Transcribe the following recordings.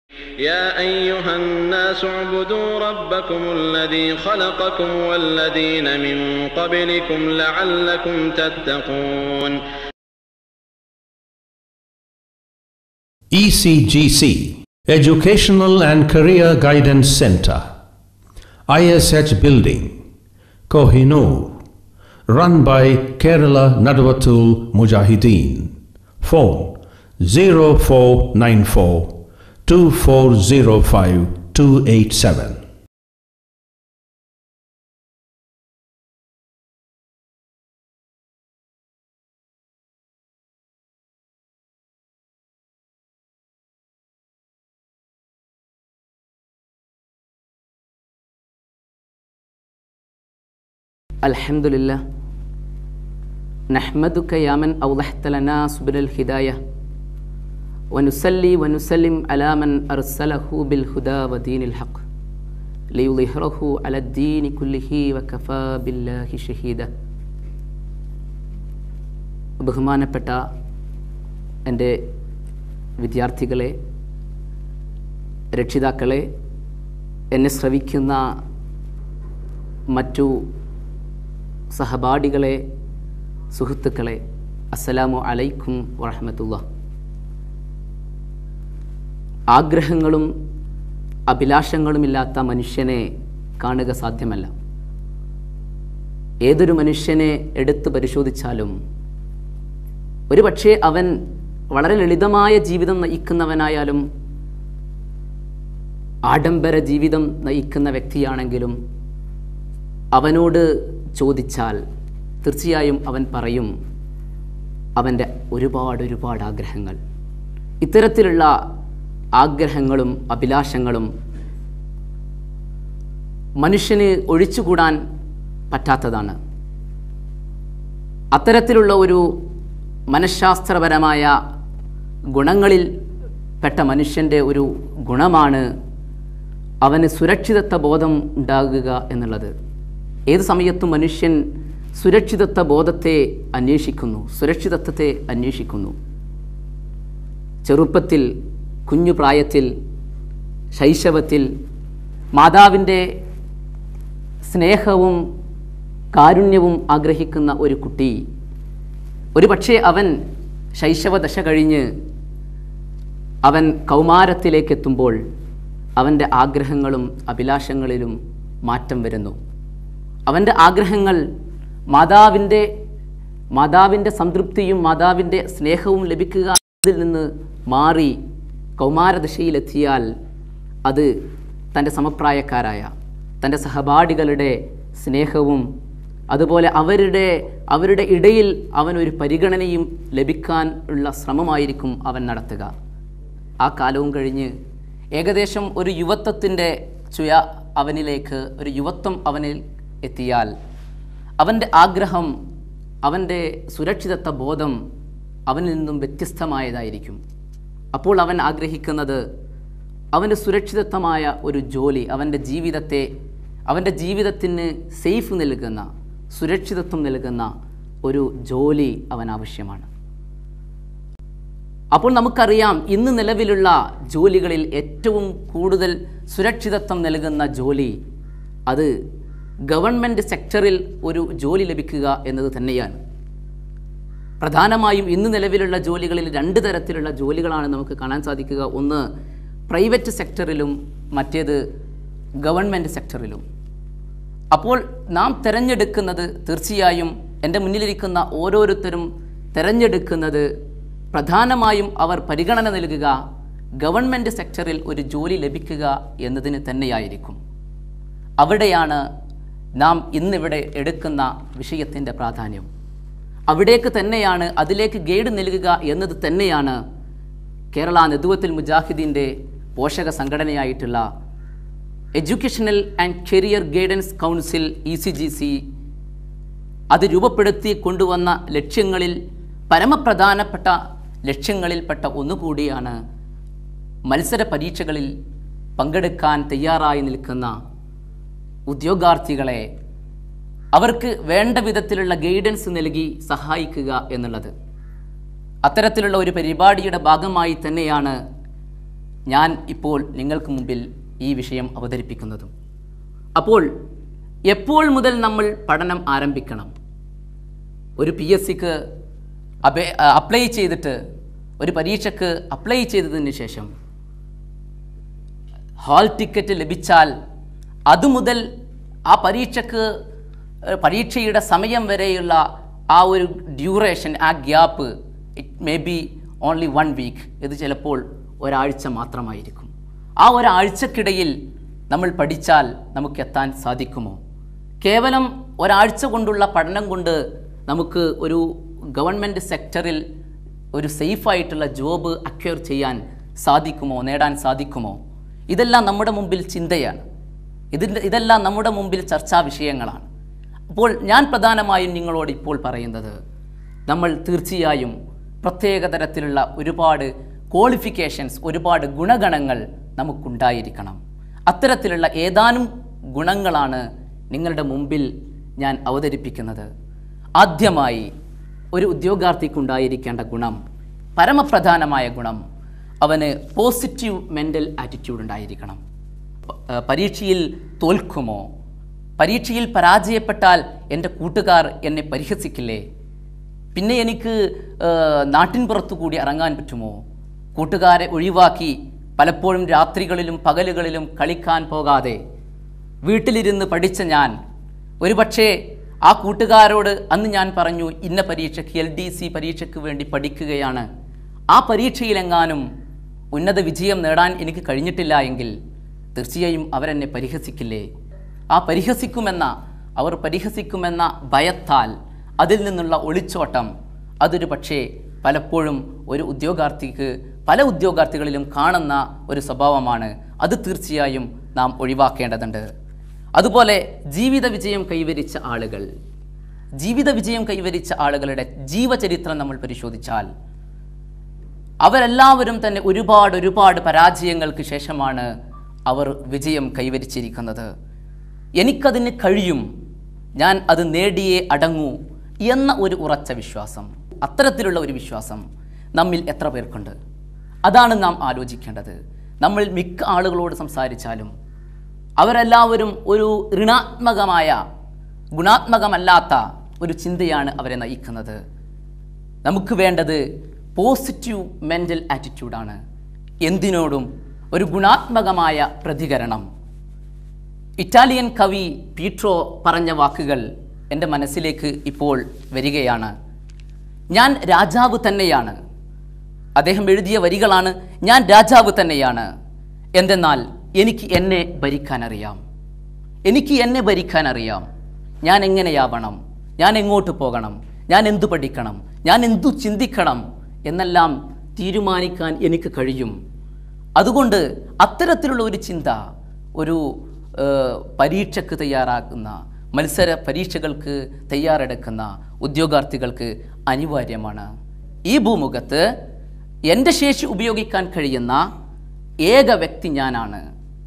يا أيها الناس اعبدوا ربكم الذي خلقكم والذين من قبلكم لعلكم تتقون ECGC Educational and Career Guidance Center ISH Building Kohinoor Run by Kerala Nadwatul Mujahideen Phone 0494 2405 287 الحمد لله نحمدك يا من أوضحت لنا سبل الهداية ونصلي ونسلم على من أرسله بالهدى ودين الحق ليظهره على الدين كله وكفى بالله شهيدا ബഹുമാനപ്പെട്ട എൻ്റെ വിദ്യാർത്ഥികളെ രക്ഷിതാക്കളെ എന്നെ ശ്രവിക്കുന്ന മറ്റു സഹപാഠികളെ സുഹൃത്തുക്കളെ അസ്സലാമു അലൈക്കും വറഹമത്തുള്ള ആഗ്രഹങ്ങളും അഭിലാഷങ്ങളുമില്ലാത്ത മനുഷ്യനെ കാണുക സാധ്യമല്ല ഏതൊരു മനുഷ്യനെ എടുത്തു പരിശോധിച്ചാലും ഒരു പക്ഷേ അവൻ വളരെ ലളിതമായ ജീവിതം നയിക്കുന്നവനായാലും ആഡംബര ജീവിതം നയിക്കുന്ന വ്യക്തിയാണെങ്കിലും അവനോട് ചോദിച്ചാൽ തീർച്ചയായും അവൻ പറയും അവൻ്റെ ഒരുപാട് ഒരുപാട് ആഗ്രഹങ്ങൾ ഇത്തരത്തിലുള്ള ആഗ്രഹങ്ങളും അഭിലാഷങ്ങളും മനുഷ്യന് ഒഴിച്ചുകൂടാൻ പറ്റാത്തതാണ് അത്തരത്തിലുള്ള ഒരു മനഃശാസ്ത്രപരമായ ഗുണങ്ങളിൽ പെട്ട മനുഷ്യൻ്റെ ഒരു ഗുണമാണ് അവന് സുരക്ഷിതത്വ ബോധം ഉണ്ടാകുക എന്നുള്ളത് ഏത് സമയത്തും മനുഷ്യൻ സുരക്ഷിതത്വ ബോധത്തെ അന്വേഷിക്കുന്നു സുരക്ഷിതത്വത്തെ അന്വേഷിക്കുന്നു ചെറുപ്പത്തിൽ കുഞ്ഞു പ്രായത്തിൽ ശൈശവത്തിൽ മാതാവിൻ്റെ സ്നേഹവും കാരുണ്യവും ആഗ്രഹിക്കുന്ന ഒരു കുട്ടി ഒരു പക്ഷേ അവൻ ശൈശവദശ കഴിഞ്ഞ് അവൻ കൗമാരത്തിലേക്കെത്തുമ്പോൾ അവൻ്റെ ആഗ്രഹങ്ങളും അഭിലാഷങ്ങളിലും മാറ്റം വരുന്നു അവൻ്റെ ആഗ്രഹങ്ങൾ മാതാവിൻ്റെ മാതാവിൻ്റെ സംതൃപ്തിയും മാതാവിൻ്റെ സ്നേഹവും ലഭിക്കുക അതിൽ നിന്ന് മാറി കൗമാരദശയിലെത്തിയാൽ അത് തൻ്റെ സമപ്രായക്കാരായ തൻ്റെ സഹപാഠികളുടെ സ്നേഹവും അതുപോലെ അവരുടെ അവരുടെ ഇടയിൽ അവനൊരു പരിഗണനയും ലഭിക്കാൻ ഉള്ള ശ്രമമായിരിക്കും അവൻ നടത്തുക ആ കാലവും കഴിഞ്ഞ് ഏകദേശം ഒരു യുവത്വത്തിൻ്റെ ചുയ അവനിലേക്ക് ഒരു യുവത്വം അവനിൽ എത്തിയാൽ അവൻ്റെ ആഗ്രഹം അവൻ്റെ സുരക്ഷിതത്വ ബോധം അവനിൽ നിന്നും വ്യത്യസ്തമായതായിരിക്കും അപ്പോൾ അവൻ ആഗ്രഹിക്കുന്നത് അവൻ്റെ സുരക്ഷിതത്വമായ ഒരു ജോലി അവൻ്റെ ജീവിതത്തെ അവൻ്റെ ജീവിതത്തിന് സേഫ് നൽകുന്ന സുരക്ഷിതത്വം നൽകുന്ന ഒരു ജോലി അവൻ ആവശ്യമാണ് അപ്പോൾ നമുക്കറിയാം ഇന്ന് നിലവിലുള്ള ജോലികളിൽ ഏറ്റവും കൂടുതൽ സുരക്ഷിതത്വം നൽകുന്ന ജോലി അത് ഗവൺമെൻറ് സെക്ടറിൽ ഒരു ജോലി ലഭിക്കുക എന്നത് തന്നെയാണ് പ്രധാനമായും ഇന്ന് നിലവിലുള്ള ജോലികളിൽ രണ്ട് തരത്തിലുള്ള ജോലികളാണ് നമുക്ക് കാണാൻ സാധിക്കുക ഒന്ന് പ്രൈവറ്റ് സെക്ടറിലും മറ്റേത് ഗവൺമെൻറ് സെക്ടറിലും അപ്പോൾ നാം തിരഞ്ഞെടുക്കുന്നത് തീർച്ചയായും എൻ്റെ മുന്നിലിരിക്കുന്ന ഓരോരുത്തരും തിരഞ്ഞെടുക്കുന്നത് പ്രധാനമായും അവർ പരിഗണന നൽകുക ഗവൺമെൻറ് സെക്ടറിൽ ഒരു ജോലി ലഭിക്കുക എന്നതിന് തന്നെയായിരിക്കും അവിടെയാണ് നാം ഇന്നിവിടെ എടുക്കുന്ന വിഷയത്തിൻ്റെ പ്രാധാന്യം അവിടേക്ക് തന്നെയാണ് അതിലേക്ക് ഗൈഡ് നൽകുക എന്നത് തന്നെയാണ് കേരള നെതുവത്തിൽ മുജാഹിദീൻ്റെ പോഷക സംഘടനയായിട്ടുള്ള educational and career guidance council E C G C അത് രൂപപ്പെടുത്തി കൊണ്ടുവന്ന ലക്ഷ്യങ്ങളിൽ പരമപ്രധാനപ്പെട്ട ലക്ഷ്യങ്ങളിൽപ്പെട്ട ഒന്നുകൂടിയാണ് മത്സര പരീക്ഷകളിൽ പങ്കെടുക്കാൻ തയ്യാറായി നിൽക്കുന്ന ഉദ്യോഗാർത്ഥികളെ അവർക്ക് വേണ്ട വിധത്തിലുള്ള ഗൈഡൻസ് നൽകി സഹായിക്കുക എന്നുള്ളത് അത്തരത്തിലുള്ള ഒരു പരിപാടിയുടെ ഭാഗമായി തന്നെയാണ് ഞാൻ ഇപ്പോൾ നിങ്ങൾക്ക് മുമ്പിൽ ഈ വിഷയം അവതരിപ്പിക്കുന്നതും അപ്പോൾ എപ്പോൾ മുതൽ നമ്മൾ പഠനം ആരംഭിക്കണം ഒരു പി എസ് സിക്ക് അപേ അപ്ലൈ ചെയ്തിട്ട് ഒരു പരീക്ഷയ്ക്ക് അപ്ലൈ ചെയ്തതിന് ശേഷം ഹാൾ ടിക്കറ്റ് ലഭിച്ചാൽ അതുമുതൽ ആ പരീക്ഷയ്ക്ക് ഏഹ്, പരീക്ഷയുടെ സമയം വരെയുള്ള ആ ഒരു ഡ്യൂറേഷൻ ആ gap it may be only one week ഇത് ചിലപ്പോൾ ഒരാഴ്ച മാത്രമായിരിക്കും ആ ഒരാഴ്ചക്കിടയിൽ നമ്മൾ പഠിച്ചാൽ നമുക്ക് എത്താൻ സാധിക്കുമോ കേവലം ഒരാഴ്ച കൊണ്ടുള്ള പഠനം കൊണ്ട് നമുക്ക് ഒരു ഗവൺമെൻറ് സെക്ടറിൽ ഒരു സേഫായിട്ടുള്ള ജോബ് അക്വയർ ചെയ്യാൻ സാധിക്കുമോ നേടാൻ സാധിക്കുമോ ഇതെല്ലാം നമ്മുടെ മുമ്പിൽ ചിന്തയാണ് ഇതിൻ്റെ ഇതെല്ലാം നമ്മുടെ മുമ്പിൽ ചർച്ചാ വിഷയങ്ങളാണ് അപ്പോൾ ഞാൻ പ്രധാനമായും നിങ്ങളോട് ഇപ്പോൾ പറയുന്നത് നമ്മൾ തീർച്ചയായും പ്രത്യേക തരത്തിലുള്ള ഒരുപാട് ക്വാളിഫിക്കേഷൻസ് ഒരുപാട് ഗുണഗണങ്ങൾ നമുക്കുണ്ടായിരിക്കണം അത്തരത്തിലുള്ള ഏതാനും ഗുണങ്ങളാണ് നിങ്ങളുടെ മുമ്പിൽ ഞാൻ അവതരിപ്പിക്കുന്നത് ആദ്യമായി ഒരു ഉദ്യോഗാർത്ഥിക്കുണ്ടായിരിക്കേണ്ട ഗുണം പരമപ്രധാനമായ ഗുണം അവന് പോസിറ്റീവ് മെൻ്റൽ ആറ്റിറ്റ്യൂഡ് ഉണ്ടായിരിക്കണം പ- ഏഹ് പരീക്ഷയിൽ തോൽക്കുമോ പരീക്ഷയിൽ പരാജയപ്പെട്ടാൽ എൻ്റെ കൂട്ടുകാർ എന്നെ പരിഹസിക്കില്ലേ പിന്നെ എനിക്ക് ഏഹ്, നാട്ടിൻ പുറത്തു കൂടി ഇറങ്ങാൻ പറ്റുമോ കൂട്ടുകാരെ ഒഴിവാക്കി പലപ്പോഴും രാത്രികളിലും പകലുകളിലും കളിക്കാൻ പോകാതെ വീട്ടിലിരുന്ന് പഠിച്ച ഞാൻ ഒരുപക്ഷേ ആ കൂട്ടുകാരോട് അന്ന് ഞാൻ പറഞ്ഞു ഇന്ന പരീക്ഷയ്ക്ക് എൽ ഡി സി പരീക്ഷയ്ക്ക് വേണ്ടി പഠിക്കുകയാണ് ആ പരീക്ഷയിലെങ്ങാനും ഉന്നത വിജയം നേടാൻ എനിക്ക് കഴിഞ്ഞിട്ടില്ല എങ്കിൽ തീർച്ചയായും അവരെന്നെ പരിഹസിക്കില്ലേ ആ പരിഹസിക്കുമെന്ന അവർ പരിഹസിക്കുമെന്ന ഭയത്താൽ അതിൽ നിന്നുള്ള ഒളിച്ചോട്ടം അതൊരു പക്ഷേ പലപ്പോഴും ഒരു ഉദ്യോഗാർത്ഥിക്ക് പല ഉദ്യോഗാർത്ഥികളിലും കാണുന്ന ഒരു സ്വഭാവമാണ് അത് തീർച്ചയായും നാം ഒഴിവാക്കേണ്ടതുണ്ട് അതുപോലെ ജീവിത വിജയം കൈവരിച്ച ആളുകൾ ജീവിത വിജയം കൈവരിച്ച ആളുകളുടെ ജീവചരിത്രം നമ്മൾ പരിശോധിച്ചാൽ അവരെല്ലാവരും തന്നെ ഒരുപാട് ഒരുപാട് പരാജയങ്ങൾക്ക് ശേഷമാണ് അവർ വിജയം കൈവരിച്ചിരിക്കുന്നത് എനിക്കതിന് കഴിയും ഞാൻ അത് നേടിയേ അടങ്ങൂ എന്ന ഒരു ഉറച്ച വിശ്വാസം അത്തരത്തിലുള്ള ഒരു വിശ്വാസം നമ്മിൽ എത്ര പേർക്കുണ്ട് അതാണ് നാം ആലോചിക്കേണ്ടത് നമ്മൾ മിക്ക ആളുകളോട് സംസാരിച്ചാലും അവരെല്ലാവരും ഒരു ഋണാത്മകമായ ഗുണാത്മകമല്ലാത്ത ഒരു ചിന്തയാണ് അവരെ നയിക്കുന്നത് നമുക്ക് വേണ്ടത് പോസിറ്റീവ് മെൻ്റൽ ആറ്റിറ്റ്യൂഡാണ് എന്തിനോടും ഒരു ഗുണാത്മകമായ പ്രതികരണം ഇറ്റാലിയൻ കവി പീട്രോ പറഞ്ഞ വാക്കുകൾ എൻ്റെ മനസ്സിലേക്ക് ഇപ്പോൾ വരികയാണ് ഞാൻ രാജാവ് തന്നെയാണ് അദ്ദേഹം എഴുതിയ വരികളാണ് ഞാൻ രാജാവ് തന്നെയാണ് എന്തെന്നാൽ എനിക്ക് എന്നെ ഭരിക്കാൻ അറിയാം എനിക്ക് എന്നെ ഭരിക്കാൻ അറിയാം ഞാൻ എങ്ങനെയാവണം ഞാൻ എങ്ങോട്ട് പോകണം ഞാൻ എന്തു പഠിക്കണം ഞാൻ എന്തു ചിന്തിക്കണം എന്നെല്ലാം തീരുമാനിക്കാൻ എനിക്ക് കഴിയും അതുകൊണ്ട് അത്തരത്തിലുള്ള ഒരു ചിന്ത ഒരു ഏഹ്, പരീക്ഷയ്ക്ക് തയ്യാറാക്കുന്ന മത്സര പരീക്ഷകൾക്ക് തയ്യാറെടുക്കുന്ന ഉദ്യോഗാർത്ഥികൾക്ക് അനിവാര്യമാണ് ഈ ഭൂമുഖത്ത് എൻ്റെ ശേഷി ഉപയോഗിക്കാൻ കഴിയുന്ന ഏക വ്യക്തി ഞാനാണ്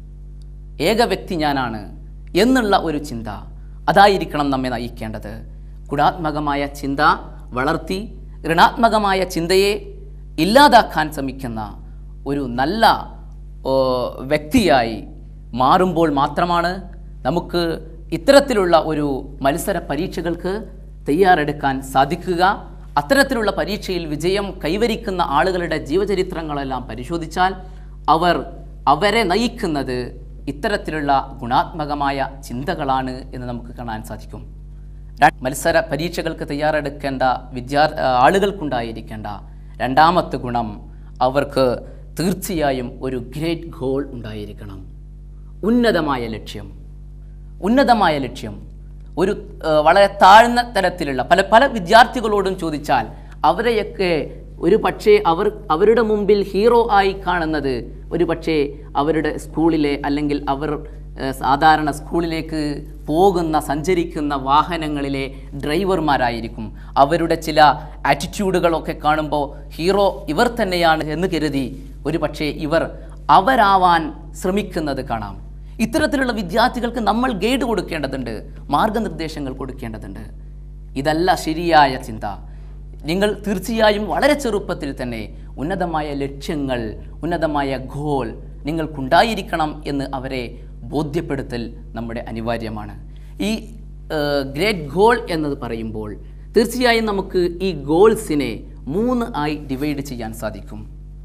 ഏക വ്യക്തി ഞാനാണ് എന്നുള്ള ഒരു ചിന്ത അതായിരിക്കണം നമ്മെ നയിക്കേണ്ടത് ഗുണാത്മകമായ ചിന്ത വളർത്തി ഋണാത്മകമായ ചിന്തയെ ഇല്ലാതാക്കാൻ ശ്രമിക്കുന്ന ഒരു നല്ല ഓ, വ്യക്തിയായി മാറുമ്പോൾ മാത്രമാണ് നമുക്ക് ഇത്തരത്തിലുള്ള ഒരു മത്സര പരീക്ഷകൾക്ക് തയ്യാറെടുക്കാൻ സാധിക്കുക അത്തരത്തിലുള്ള പരീക്ഷയിൽ വിജയം കൈവരിക്കുന്ന ആളുകളുടെ ജീവചരിത്രങ്ങളെല്ലാം പരിശോധിച്ചാൽ അവർ അവരെ നയിക്കുന്നത് ഇത്തരത്തിലുള്ള ഗുണാത്മകമായ ചിന്തകളാണ് എന്ന് നമുക്ക് കാണാൻ സാധിക്കും ര- മത്സര പരീക്ഷകൾക്ക് തയ്യാറെടുക്കേണ്ട വിദ്യാർ ആളുകൾക്കുണ്ടായിരിക്കേണ്ട രണ്ടാമത്തെ ഗുണം അവർക്ക് തീർച്ചയായും ഒരു ഗ്രേറ്റ് ഗോൾ ഉണ്ടായിരിക്കണം ഉന്നതമായ ലക്ഷ്യം ഉന്നതമായ ലക്ഷ്യം ഒരു ഏഹ്, വളരെ താഴ്ന്ന തരത്തിലുള്ള പല പല വിദ്യാർത്ഥികളോടും ചോദിച്ചാൽ അവരെയൊക്കെ ഒരു പക്ഷേ അവർ അവരുടെ മുമ്പിൽ ഹീറോ ആയി കാണുന്നത് ഒരു പക്ഷേ അവരുടെ സ്കൂളിലെ അല്ലെങ്കിൽ അവർ ഏഹ്, സാധാരണ സ്കൂളിലേക്ക് പോകുന്ന സഞ്ചരിക്കുന്ന വാഹനങ്ങളിലെ ഡ്രൈവർമാരായിരിക്കും അവരുടെ ചില ആറ്റിറ്റ്യൂഡുകളൊക്കെ കാണുമ്പോൾ ഹീറോ ഇവർ തന്നെയാണ് എന്ന് കരുതി ഒരു പക്ഷേ ഇവർ അവരാവാൻ ശ്രമിക്കുന്നത് കാണാം ഇത്തരത്തിലുള്ള വിദ്യാർത്ഥികൾക്ക് നമ്മൾ ഗൈഡ് കൊടുക്കേണ്ടതുണ്ട് മാർഗനിർദ്ദേശങ്ങൾ കൊടുക്കേണ്ടതുണ്ട് ഇതല്ല ശരിയായ ചിന്ത നിങ്ങൾ തീർച്ചയായും വളരെ ചെറുപ്പത്തിൽ തന്നെ ഉന്നതമായ ലക്ഷ്യങ്ങൾ ഉന്നതമായ ഗോൾ നിങ്ങൾക്കുണ്ടായിരിക്കണം എന്ന് അവരെ ബോധ്യപ്പെടുത്തൽ നമ്മുടെ അനിവാര്യമാണ് ഈ ഗ്രേറ്റ് ഗോൾ എന്നത് പറയുമ്പോൾ തീർച്ചയായും നമുക്ക് ഈ ഗോൾസിനെ മൂന്ന് ആയി ഡിവൈഡ് ചെയ്യാൻ സാധിക്കും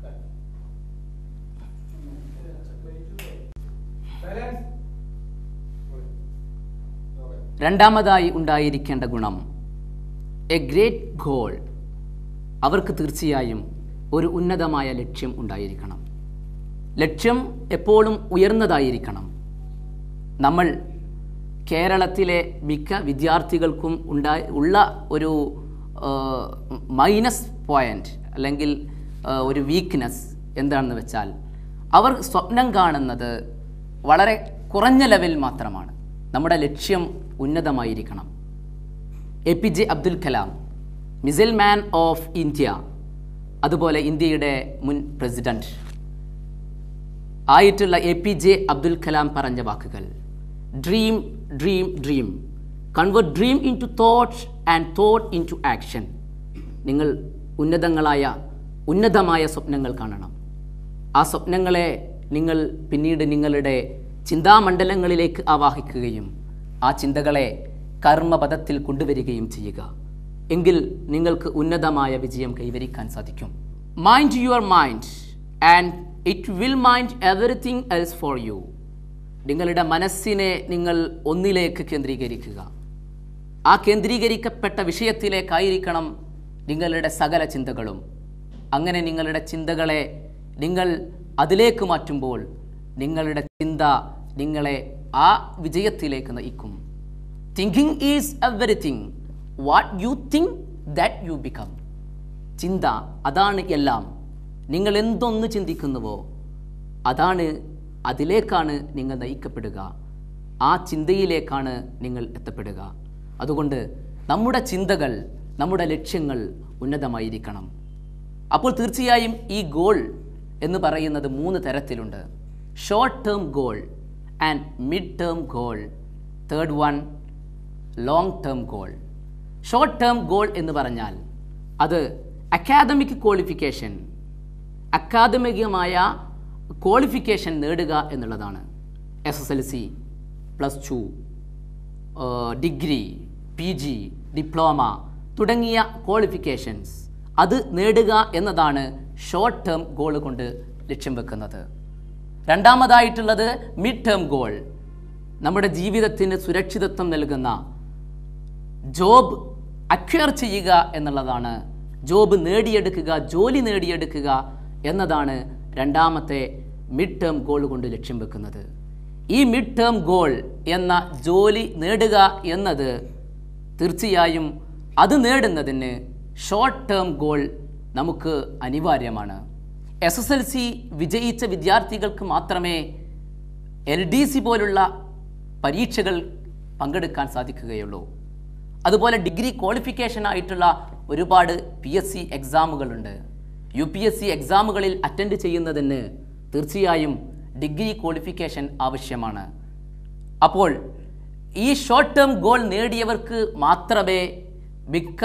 രണ്ടാമതായി ഉണ്ടായിരിക്കേണ്ട ഗുണം എ ഗ്രേറ്റ് ഗോൾ അവർക്ക് തീർച്ചയായും ഒരു ഉന്നതമായ ലക്ഷ്യം ഉണ്ടായിരിക്കണം ലക്ഷ്യം എപ്പോഴും ഉയർന്നതായിരിക്കണം നമ്മൾ കേരളത്തിലെ മിക്ക വിദ്യാർത്ഥികൾക്കും ഉണ്ടായി ഉള്ള ഒരു മൈനസ് പോയിൻ്റ് അല്ലെങ്കിൽ ആ, ഒരു വീക്ക്നെസ് എന്താണെന്ന് വെച്ചാൽ അവർ സ്വപ്നം കാണുന്നത് വളരെ കുറഞ്ഞ ലെവൽ മാത്രമാണ് നമ്മുടെ ലക്ഷ്യം ഉന്നതമായിരിക്കണം A P J Abdul Kalam missile man of India അതുപോലെ ഇന്ത്യയുടെ മുൻ പ്രസിഡന്റ് ആയിട്ടുള്ള A P J Abdul Kalam പറഞ്ഞ വാക്കുകൾ dream dream dream convert dream into thoughts and thought into action നിങ്ങൾ ഉന്നതങ്ങളായ ഉന്നതമായ സ്വപ്നങ്ങൾ കാണണം ആ സ്വപ്നങ്ങളെ നിങ്ങൾ പിന്നീട് നിങ്ങളുടെ ചിന്താമണ്ഡലങ്ങളിലേക്ക് ആവാഹിക്കുകയും ആ ചിന്തകളെ കർമ്മപദത്തിൽ കൊണ്ടുവരികയും ചെയ്യുക എങ്കിൽ നിങ്ങൾക്ക് ഉന്നതമായ വിജയം കൈവരിക്കാൻ സാധിക്കും mind your mind and it will mind everything else for you നിങ്ങളുടെ മനസ്സിനെ നിങ്ങൾ ഒന്നിലേക്ക് കേന്ദ്രീകരിക്കുക ആ കേന്ദ്രീകരിക്കപ്പെട്ട വിഷയത്തിലേക്കായിരിക്കണം നിങ്ങളുടെ സകല ചിന്തകളും അങ്ങനെ നിങ്ങളുടെ ചിന്തകളെ നിങ്ങൾ അതിലേക്ക് മാറ്റുമ്പോൾ നിങ്ങളുടെ ചിന്ത നിങ്ങളെ ആ വിജയത്തിലേക്ക് നയിക്കും thinking is everything what you think that you become ചിന്ത അതാണ് എല്ലാം നിങ്ങൾ എന്തൊന്ന് ചിന്തിക്കുന്നുവോ അതാണ് അതിലേക്കാണ് നിങ്ങൾ നയിക്കപ്പെടുക ആ ചിന്തയിലേക്കാണ് നിങ്ങൾ എത്തപ്പെടുക അതുകൊണ്ട് നമ്മുടെ ചിന്തകൾ നമ്മുടെ ലക്ഷ്യങ്ങൾ ഉന്നതമായിരിക്കണം അപ്പോൾ തീർച്ചയായും ഈ ഗോൾ എന്ന് പറയുന്നത് മൂന്ന് തരത്തിലുണ്ട് short term goal and mid term goal third one long term goal short term goal എന്ന് പറഞ്ഞാൽ അത് അക്കാദമിക് ക്വാളിഫിക്കേഷൻ അക്കാദമികമായ ക്വാളിഫിക്കേഷൻ നേടുക എന്നുള്ളതാണ് S S L C plus two degree P G diploma തുടങ്ങിയ ക്വാളിഫിക്കേഷൻസ് അത് നേടുക എന്നതാണ് ഷോർട്ട് ടേം ഗോൾ കൊണ്ട് ലക്ഷ്യം വെക്കുന്നത് രണ്ടാമതായിട്ടുള്ളത് മിഡ് ടേം ഗോൾ നമ്മുടെ ജീവിതത്തിന് സുരക്ഷിതത്വം നൽകുന്ന ജോബ് അക്വയർ ചെയ്യുക എന്നുള്ളതാണ് ജോബ് നേടിയെടുക്കുക ജോലി നേടിയെടുക്കുക എന്നതാണ് രണ്ടാമത്തെ മിഡ് ടേം ഗോൾ കൊണ്ട് ലക്ഷ്യം വെക്കുന്നത് ഈ മിഡ് ടേം ഗോൾ എന്ന ജോലി നേടുക എന്നത് തീർച്ചയായും അത് നേടുന്നതിന് ഷോർട്ട് ടേം ഗോൾ നമുക്ക് അനിവാര്യമാണ് എസ് എസ് എൽ സി വിജയിച്ച വിദ്യാർത്ഥികൾക്ക് മാത്രമേ എൽ ഡി സി പോലുള്ള പരീക്ഷകൾ പങ്കെടുക്കാൻ സാധിക്കുകയുള്ളൂ അതുപോലെ ഡിഗ്രി ക്വാളിഫിക്കേഷൻ ആയിട്ടുള്ള ഒരുപാട് പി എസ് സി എക്സാമുകളുണ്ട് യു പി എസ് സി എക്സാമുകളിൽ അറ്റൻഡ് ചെയ്യുന്നതിന് തീർച്ചയായും ഡിഗ്രി ക്വാളിഫിക്കേഷൻ ആവശ്യമാണ് അപ്പോൾ ഈ ഷോർട്ട് ടേം ഗോൾ നേടിയവർക്ക് മാത്രമേ മിക്ക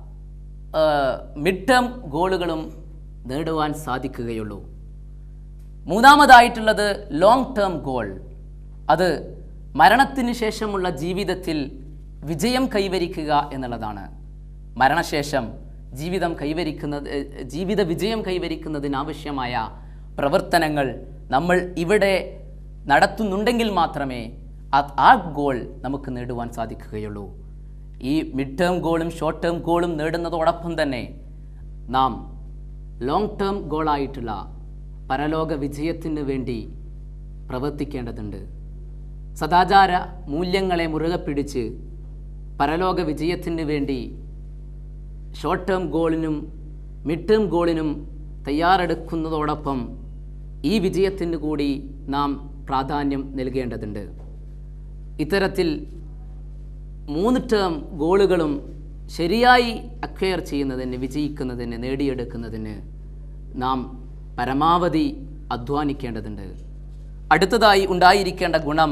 മിഡ് ടേം ഗോളുകളും നേടുവാൻ സാധിക്കുകയുള്ളൂ മൂന്നാമതായിട്ടുള്ളത് ലോങ് ടേം ഗോൾ അത് മരണത്തിന് ശേഷമുള്ള ജീവിതത്തിൽ വിജയം കൈവരിക്കുക എന്നുള്ളതാണ് മരണശേഷം ജീവിതം കൈവരിക്കുന്നത് ഏഹ്, ജീവിത വിജയം കൈവരിക്കുന്നതിനാവശ്യമായ പ്രവർത്തനങ്ങൾ നമ്മൾ ഇവിടെ നടത്തുന്നുണ്ടെങ്കിൽ മാത്രമേ അത് ആ ഗോൾ നമുക്ക് നേടുവാൻ സാധിക്കുകയുള്ളൂ ഈ മിഡ് ടേം ഗോളും ഷോർട്ട് ടേം ഗോളും നേടുന്നതോടൊപ്പം തന്നെ നാം ലോങ് ടേം ഗോളായിട്ടുള്ള പരലോക വിജയത്തിന് വേണ്ടി പ്രവർത്തിക്കേണ്ടതുണ്ട് സദാചാര മൂല്യങ്ങളെ മുറുകെ പിടിച്ച് പരലോക വിജയത്തിന് വേണ്ടി ഷോർട്ട് ടേം ഗോളിനും മിഡ് ടേം ഗോളിനും തയ്യാറെടുക്കുന്നതോടൊപ്പം ഈ വിജയത്തിന് കൂടി നാം പ്രാധാന്യം നൽകേണ്ടതുണ്ട് ഇത്തരത്തിൽ മൂന്ന് ടേം ഗോളുകളും ശരിയായി അക്വയർ ചെയ്യുന്നതിന് വിജയിക്കുന്നതിന് നേടിയെടുക്കുന്നതിന് നാം പരമാവധി അധ്വാനിക്കേണ്ടതുണ്ട് അടുത്തതായി ഉണ്ടായിരിക്കേണ്ട ഗുണം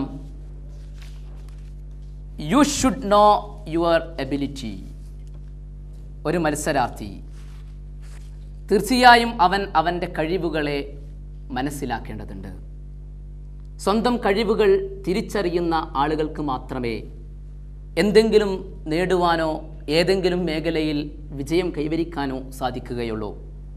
you should know your ability ഒരു മത്സരാർത്ഥി തീർച്ചയായും അവൻ അവൻ്റെ കഴിവുകളെ മനസ്സിലാക്കേണ്ടതുണ്ട് സ്വന്തം കഴിവുകൾ തിരിച്ചറിയുന്ന ആളുകൾക്ക് മാത്രമേ എന്തെങ്കിലും നേടുവാനോ ഏതെങ്കിലും മേഖലയിൽ വിജയം കൈവരിക്കാനോ സാധിക്കുകയുള്ളൂ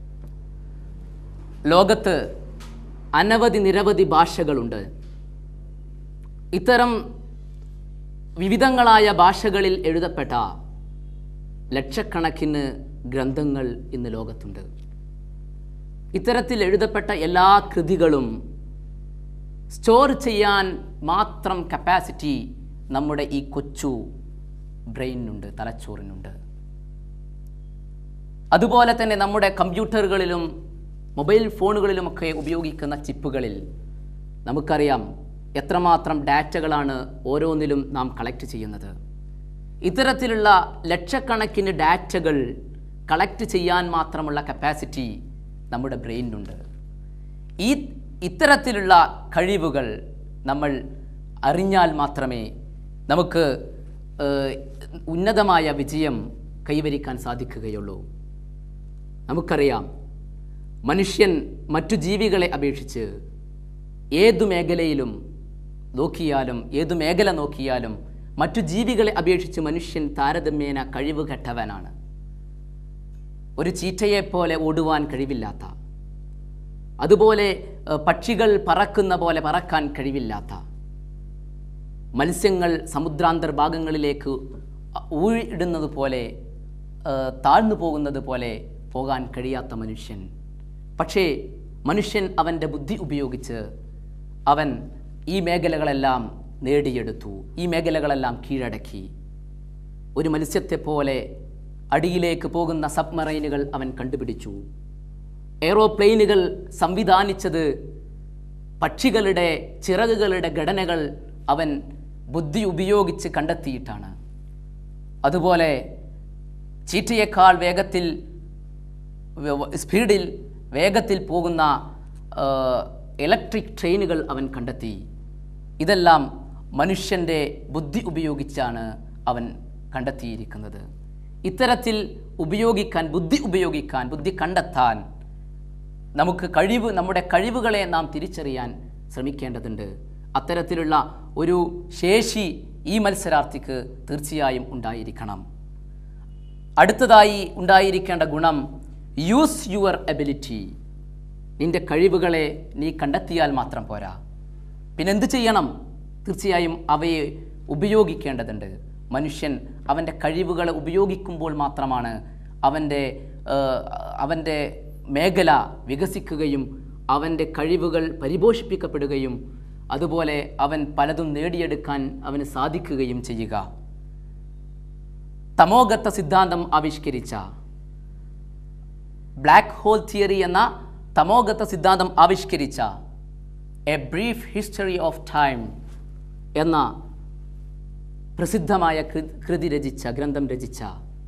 ലോകത്ത് അനവധി നിരവധി ഭാഷകളുണ്ട് ഇത്തരം വിവിധങ്ങളായ ഭാഷകളിൽ എഴുതപ്പെട്ട ലക്ഷക്കണക്കിന് ഗ്രന്ഥങ്ങൾ ഇന്ന് ലോകത്തുണ്ട് ഇത്തരത്തിൽ എഴുതപ്പെട്ട എല്ലാ കൃതികളും സ്റ്റോർ ചെയ്യാൻ മാത്രം കപ്പാസിറ്റി നമ്മുടെ ഈ കൊച്ചു ബ്രെയിനുണ്ട് തലച്ചോറിനുണ്ട് അതുപോലെ തന്നെ നമ്മുടെ കമ്പ്യൂട്ടറുകളിലും മൊബൈൽ ഫോണുകളിലുമൊക്കെ ഉപയോഗിക്കുന്ന ചിപ്പുകളിൽ നമുക്കറിയാം എത്രമാത്രം ഡാറ്റകളാണ് ഓരോന്നിലും നാം കളക്ട് ചെയ്യുന്നത് ഇത്തരത്തിലുള്ള ലക്ഷക്കണക്കിന് ഡാറ്റകൾ കളക്ട് ചെയ്യാൻ മാത്രമുള്ള കപ്പാസിറ്റി നമ്മുടെ ബ്രെയിനിനുണ്ട് ഈ ഇത്തരത്തിലുള്ള കഴിവുകൾ നമ്മൾ അറിഞ്ഞാൽ മാത്രമേ നമുക്ക് ഏഹ്, ഉന്നതമായ വിജയം കൈവരിക്കാൻ സാധിക്കുകയുള്ളൂ നമുക്കറിയാം മനുഷ്യൻ മറ്റു ജീവികളെ അപേക്ഷിച്ച് ഏതു മേഖലയിലും നോക്കിയാലും ഏതു മേഖല നോക്കിയാലും മറ്റു ജീവികളെ അപേക്ഷിച്ച് മനുഷ്യൻ താരതമ്യേന കഴിവ് കെട്ടവനാണ് ഒരു ചീറ്റയെപ്പോലെ ഓടുവാൻ കഴിവില്ലാത്ത അതുപോലെ ഏഹ്, പക്ഷികൾ പറക്കുന്ന പോലെ പറക്കാൻ കഴിവില്ലാത്ത മത്സ്യങ്ങൾ സമുദ്രാന്തർ ഭാഗങ്ങളിലേക്ക് ഊഴിടുന്നത് പോലെ ഏഹ്, താഴ്ന്നു പോകുന്നത് പോലെ പോകാൻ കഴിയാത്ത മനുഷ്യൻ പക്ഷേ മനുഷ്യൻ അവൻ്റെ ബുദ്ധി ഉപയോഗിച്ച് അവൻ ഈ മേഖലകളെല്ലാം നേടിയെടുത്തു ഈ മേഖലകളെല്ലാം കീഴടക്കി ഒരു മത്സ്യത്തെപ്പോലെ അടിയിലേക്ക് പോകുന്ന സബ്മറൈനുകൾ അവൻ കണ്ടുപിടിച്ചു എയ്റോപ്ലെയിനുകൾ സംവിധാനിച്ചത് പക്ഷികളുടെ ചിറകുകളുടെ ഘടനകൾ അവൻ ബുദ്ധി ഉപയോഗിച്ച് കണ്ടെത്തിയിട്ടാണ് അതുപോലെ ചീറ്റയേക്കാൾ വേഗത്തിൽ വ- വ- സ്പീഡിൽ വേഗത്തിൽ പോകുന്ന ഇലക്ട്രിക് ട്രെയിനുകൾ അവൻ കണ്ടെത്തി ഇതെല്ലാം മനുഷ്യൻ്റെ ബുദ്ധി ഉപയോഗിച്ചാണ് അവൻ കണ്ടെത്തിയിരിക്കുന്നത് ഇത്തരത്തിൽ ഉപയോഗിക്കാൻ ബുദ്ധി ഉപയോഗിക്കാൻ ബുദ്ധി കണ്ടെത്താൻ നമുക്ക് കഴിവ് നമ്മുടെ കഴിവുകളെ നാം തിരിച്ചറിയാൻ ശ്രമിക്കേണ്ടതുണ്ട് അത്തരത്തിലുള്ള ഒരു ശേഷി ഈ മത്സരാർത്ഥിക്ക് തീർച്ചയായും ഉണ്ടായിരിക്കണം അടുത്തതായി ഉണ്ടായിരിക്കേണ്ട ഗുണം യൂസ് യുവർ എബിലിറ്റി നിന്റെ കഴിവുകളെ നീ കണ്ടെത്തിയാൽ മാത്രം പോരാ പിന്നെ എന്ത് ചെയ്യണം തീർച്ചയായും അവയെ ഉപയോഗിക്കേണ്ടതുണ്ട് മനുഷ്യൻ അവൻ്റെ കഴിവുകളെ ഉപയോഗിക്കുമ്പോൾ മാത്രമാണ് അവൻ്റെ ഏഹ്, അവൻ്റെ മേഖല വികസിക്കുകയും അവൻ്റെ കഴിവുകൾ പരിപോഷിപ്പിക്കപ്പെടുകയും അതുപോലെ അവൻ പലതും നേടിയെടുക്കാൻ അവന് സാധിക്കുകയും ചെയ്യുക തമോഗത്ത സിദ്ധാന്തം ആവിഷ്കരിച്ച ബ്ലാക്ക് ഹോൾ തിയറി എന്ന തമോഗത്ത സിദ്ധാന്തം ആവിഷ്കരിച്ച a brief history of time എന്ന പ്രസിദ്ധമായ കൃ- കൃതി രചിച്ച ഗ്രന്ഥം രചിച്ച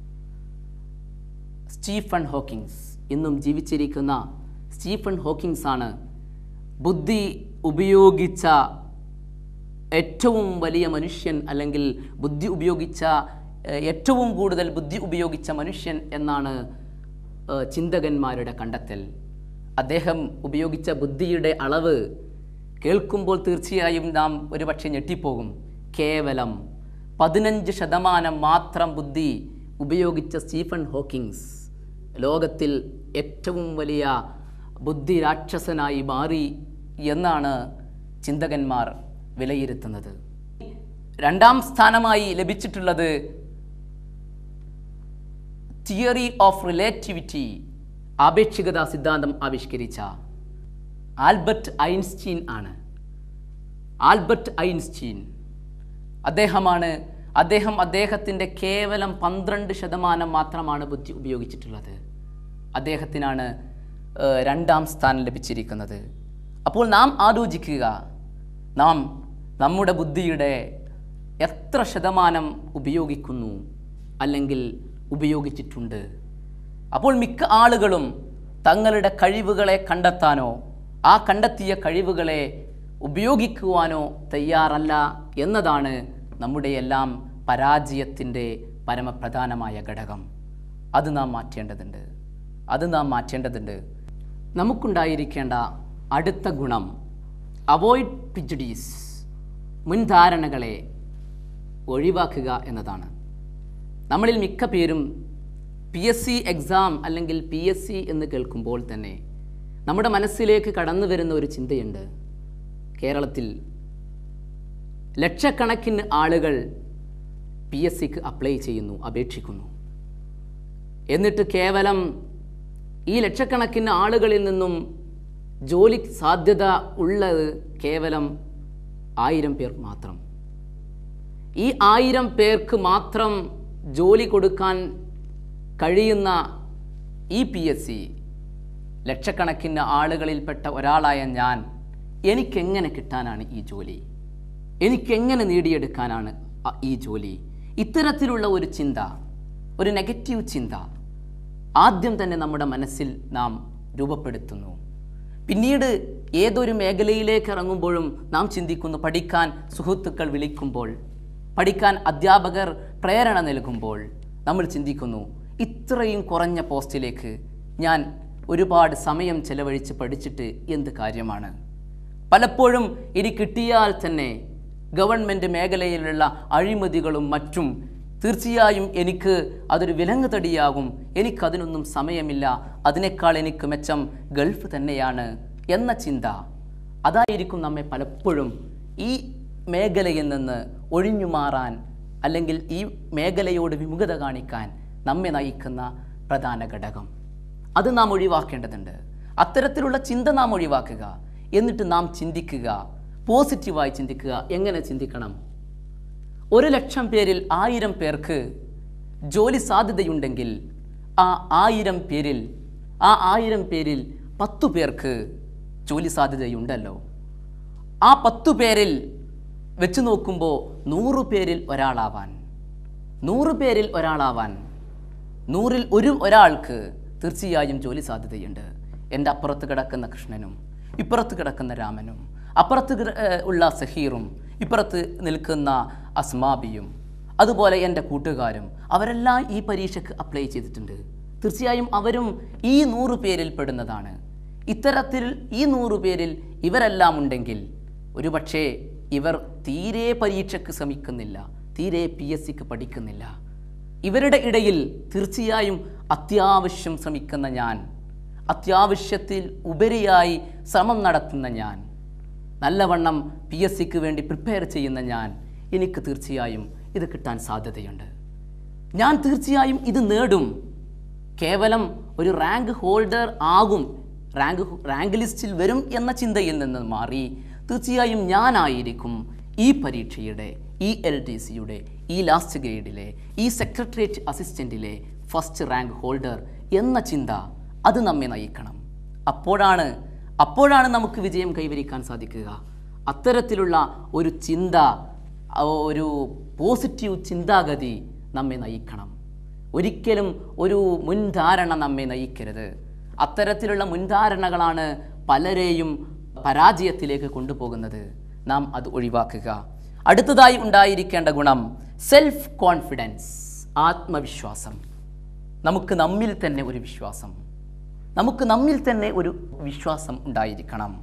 സ്റ്റീഫൻ ഹോക്കിങ്സ് ഇന്നും ജീവിച്ചിരിക്കുന്ന സ്റ്റീഫൻ ഹോക്കിങ്സ് ആണ് ബുദ്ധി ഉപയോഗിച്ച ഏറ്റവും വലിയ മനുഷ്യൻ അല്ലെങ്കിൽ ബുദ്ധി ഉപയോഗിച്ച ഏഹ്, ഏറ്റവും കൂടുതൽ ബുദ്ധി ഉപയോഗിച്ച മനുഷ്യൻ എന്നാണ് ഏഹ്, ചിന്തകന്മാരുടെ കണ്ടെത്തൽ അദ്ദേഹം ഉപയോഗിച്ച ബുദ്ധിയുടെ അളവ് കേൾക്കുമ്പോൾ തീർച്ചയായും നാം ഒരുപക്ഷെ ഞെട്ടിപ്പോകും കേവലം പതിനഞ്ച് ശതമാനം മാത്രം ബുദ്ധി ഉപയോഗിച്ച സ്റ്റീഫൻ ഹോക്കിങ്സ് ലോകത്തിൽ ഏറ്റവും വലിയ ബുദ്ധി രാക്ഷസനായി മാറി എന്നാണ് ചിന്തകന്മാർ വിലയിരുത്തുന്നത് രണ്ടാം സ്ഥാനമായി ലഭിച്ചിട്ടുള്ളത് തിയറി ഓഫ് റിലേറ്റിവിറ്റി ആപേക്ഷികത സിദ്ധാന്തം ആവിഷ്കരിച്ച ആൽബർട്ട് ഐൻസ്റ്റീൻ ആണ് ആൽബർട്ട് ഐൻസ്റ്റീൻ അദ്ദേഹമാണ് അദ്ദേഹം അദ്ദേഹത്തിൻ്റെ കേവലം പന്ത്രണ്ട് ശതമാനം മാത്രമാണ് ബുദ്ധി ഉപയോഗിച്ചിട്ടുള്ളത് അദ്ദേഹത്തിനാണ് ഏഹ്, രണ്ടാം സ്ഥാനം ലഭിച്ചിരിക്കുന്നത് അപ്പോൾ നാം ആലോചിക്കുക നാം നമ്മുടെ ബുദ്ധിയുടെ എത്ര ശതമാനം ഉപയോഗിക്കുന്നു അല്ലെങ്കിൽ ഉപയോഗിച്ചിട്ടുണ്ട് അപ്പോൾ മിക്ക ആളുകളും തങ്ങളുടെ കഴിവുകളെ കണ്ടെത്താനോ ആ കണ്ടെത്തിയ കഴിവുകളെ ഉപയോഗിക്കുവാനോ തയ്യാറല്ല എന്നതാണ് നമ്മുടെ എല്ലാം പരാജയത്തിൻ്റെ പരമപ്രധാനമായ ഘടകം അത് നാം മാറ്റേണ്ടതുണ്ട് അത് നാം മാറ്റേണ്ടതുണ്ട് നമുക്കുണ്ടായിരിക്കേണ്ട അടുത്ത ഗുണം അവോയ്ഡ് പ്രിജുഡീസ് മുൻധാരണകളെ ഒഴിവാക്കുക എന്നതാണ് നമ്മളിൽ മിക്ക പേരും പി എസ് സി എക്സാം അല്ലെങ്കിൽ പി എസ് സി എന്ന് കേൾക്കുമ്പോൾ തന്നെ നമ്മുടെ മനസ്സിലേക്ക് കടന്നു വരുന്ന ഒരു ചിന്തയുണ്ട് കേരളത്തിൽ ലക്ഷക്കണക്കിന് ആളുകൾ പി എസ് സിക്ക് അപ്ലൈ ചെയ്യുന്നു അപേക്ഷിക്കുന്നു എന്നിട്ട് കേവലം ഈ ലക്ഷക്കണക്കിന് ആളുകളിൽ നിന്നും ജോലി സാധ്യത ഉള്ളത് കേവലം ആയിരം പേർ മാത്രം ഈ ആയിരം പേർക്ക് മാത്രം ജോലി കൊടുക്കാൻ കഴിയുന്ന ഈ പി എസ് സി ലക്ഷക്കണക്കിന് ആളുകളിൽപ്പെട്ട ഒരാളായ ഞാൻ എനിക്കെങ്ങനെ കിട്ടാനാണ് ഈ ജോലി എനിക്കെങ്ങനെ നേടിയെടുക്കാനാണ് അ- ഈ ജോലി ഇത്തരത്തിലുള്ള ഒരു ചിന്ത ഒരു നെഗറ്റീവ് ചിന്ത ആദ്യം തന്നെ നമ്മുടെ മനസ്സിൽ നാം രൂപപ്പെടുത്തുന്നു പിന്നീട് ഏതൊരു മേഖലയിലേക്ക് ഇറങ്ങുമ്പോഴും നാം ചിന്തിക്കുന്നു പഠിക്കാൻ സുഹൃത്തുക്കൾ വിളിക്കുമ്പോൾ പഠിക്കാൻ അധ്യാപകർ പ്രേരണ നൽകുമ്പോൾ നമ്മൾ ചിന്തിക്കുന്നു ഇത്രയും കുറഞ്ഞ പോസ്റ്റിലേക്ക് ഞാൻ ഒരുപാട് സമയം ചെലവഴിച്ച് പഠിച്ചിട്ട് എന്ത് കാര്യമാണ് പലപ്പോഴും ഇനി കിട്ടിയാൽ തന്നെ ഗവൺമെൻറ് മേഖലയിലുള്ള അഴിമതികളും മറ്റും തീർച്ചയായും എനിക്ക് അതൊരു വിലങ്ങ് തടിയാകും എനിക്കതിനൊന്നും സമയമില്ല അതിനേക്കാൾ എനിക്ക് മെച്ചം ഗൾഫ് തന്നെയാണ് എന്ന ചിന്ത അതായിരിക്കും നമ്മെ പലപ്പോഴും ഈ മേഖലയിൽ നിന്ന് ഒഴിഞ്ഞു മാറാൻ അല്ലെങ്കിൽ ഈ മേഖലയോട് വിമുഖത കാണിക്കാൻ നമ്മെ നയിക്കുന്ന പ്രധാന ഘടകം അത് നാം ഒഴിവാക്കേണ്ടതുണ്ട് അത്തരത്തിലുള്ള ചിന്ത നാം ഒഴിവാക്കുക എന്നിട്ട് നാം ചിന്തിക്കുക പോസിറ്റീവായി ചിന്തിക്കുക എങ്ങനെ ചിന്തിക്കണം ഒരു ലക്ഷം പേരിൽ ആയിരം പേർക്ക് ജോലി സാധ്യതയുണ്ടെങ്കിൽ ആ ആയിരം പേരിൽ ആ ആയിരം പേരിൽ പത്തു പേർക്ക് ജോലി സാധ്യതയുണ്ടല്ലോ ആ പത്തു പേരിൽ വെച്ച് നോക്കുമ്പോൾ നൂറ് പേരിൽ ഒരാളാവാൻ നൂറ് പേരിൽ ഒരാളാവാൻ നൂറിൽ ഒരു ഒരാൾക്ക് തീർച്ചയായും ജോലി സാധ്യതയുണ്ട് എൻ്റെ അപ്പുറത്ത് കിടക്കുന്ന കൃഷ്ണനും ഇപ്പുറത്ത് കിടക്കുന്ന രാമനും അപ്പുറത്ത് കിട- ഏഹ് ഉള്ള സഹീറും ഇപ്പുറത്ത് നിൽക്കുന്ന അസ്മാബിയും അതുപോലെ എൻ്റെ കൂട്ടുകാരും അവരെല്ലാം ഈ പരീക്ഷയ്ക്ക് അപ്ലൈ ചെയ്തിട്ടുണ്ട് തീർച്ചയായും അവരും ഈ നൂറ് പേരിൽ പെടുന്നതാണ് ഇത്തരത്തിൽ ഈ നൂറ് പേരിൽ ഇവരെല്ലാം ഉണ്ടെങ്കിൽ ഒരുപക്ഷേ ഇവർ തീരെ പരീക്ഷയ്ക്ക് ശ്രമിക്കുന്നില്ല തീരെ പി എസ് സിക്ക് പഠിക്കുന്നില്ല ഇവരുടെ ഇടയിൽ തീർച്ചയായും അത്യാവശ്യം ശ്രമിക്കുന്ന ഞാൻ അത്യാവശ്യത്തിൽ ഉപരിയായി ശ്രമം നടത്തുന്ന ഞാൻ നല്ലവണ്ണം പി എസ് സിക്ക് വേണ്ടി പ്രിപ്പയർ ചെയ്യുന്ന ഞാൻ എനിക്ക് തീർച്ചയായും ഇത് കിട്ടാൻ സാധ്യതയുണ്ട് ഞാൻ തീർച്ചയായും ഇത് നേടും കേവലം ഒരു റാങ്ക് ഹോൾഡർ ആകും റാങ്ക് റാങ്ക് ലിസ്റ്റിൽ വരും എന്ന ചിന്തയിൽ നിന്ന് മാറി തീർച്ചയായും ഞാനായിരിക്കും ഈ പരീക്ഷയുടെ ഈ എൽ ടി സിയുടെ ഈ ലാസ്റ്റ് ഗ്രേഡിലെ ഈ സെക്രട്ടേറിയറ്റ് അസിസ്റ്റൻറ്റിലെ ഫസ്റ്റ് റാങ്ക് ഹോൾഡർ എന്ന ചിന്ത അത് നമ്മെ നയിക്കണം അപ്പോഴാണ് അപ്പോഴാണ് നമുക്ക് വിജയം കൈവരിക്കാൻ സാധിക്കുക അത്തരത്തിലുള്ള ഒരു ചിന്ത ആ ഒരു പോസിറ്റീവ് ചിന്താഗതി നമ്മെ നയിക്കണം ഒരിക്കലും ഒരു മുൻധാരണ നമ്മെ നയിക്കരുത് അത്തരത്തിലുള്ള മുൻധാരണകളാണ് പലരെയും പരാജയത്തിലേക്ക് കൊണ്ടുപോകുന്നത് നാം അത് ഒഴിവാക്കുക അടുത്തതായി ഉണ്ടായിരിക്കേണ്ട ഗുണം സെൽഫ് കോൺഫിഡൻസ് ആത്മവിശ്വാസം നമുക്ക് നമ്മിൽ തന്നെ ഒരു വിശ്വാസം നമുക്ക് നമ്മിൽ തന്നെ ഒരു വിശ്വാസം ഉണ്ടായിരിക്കണം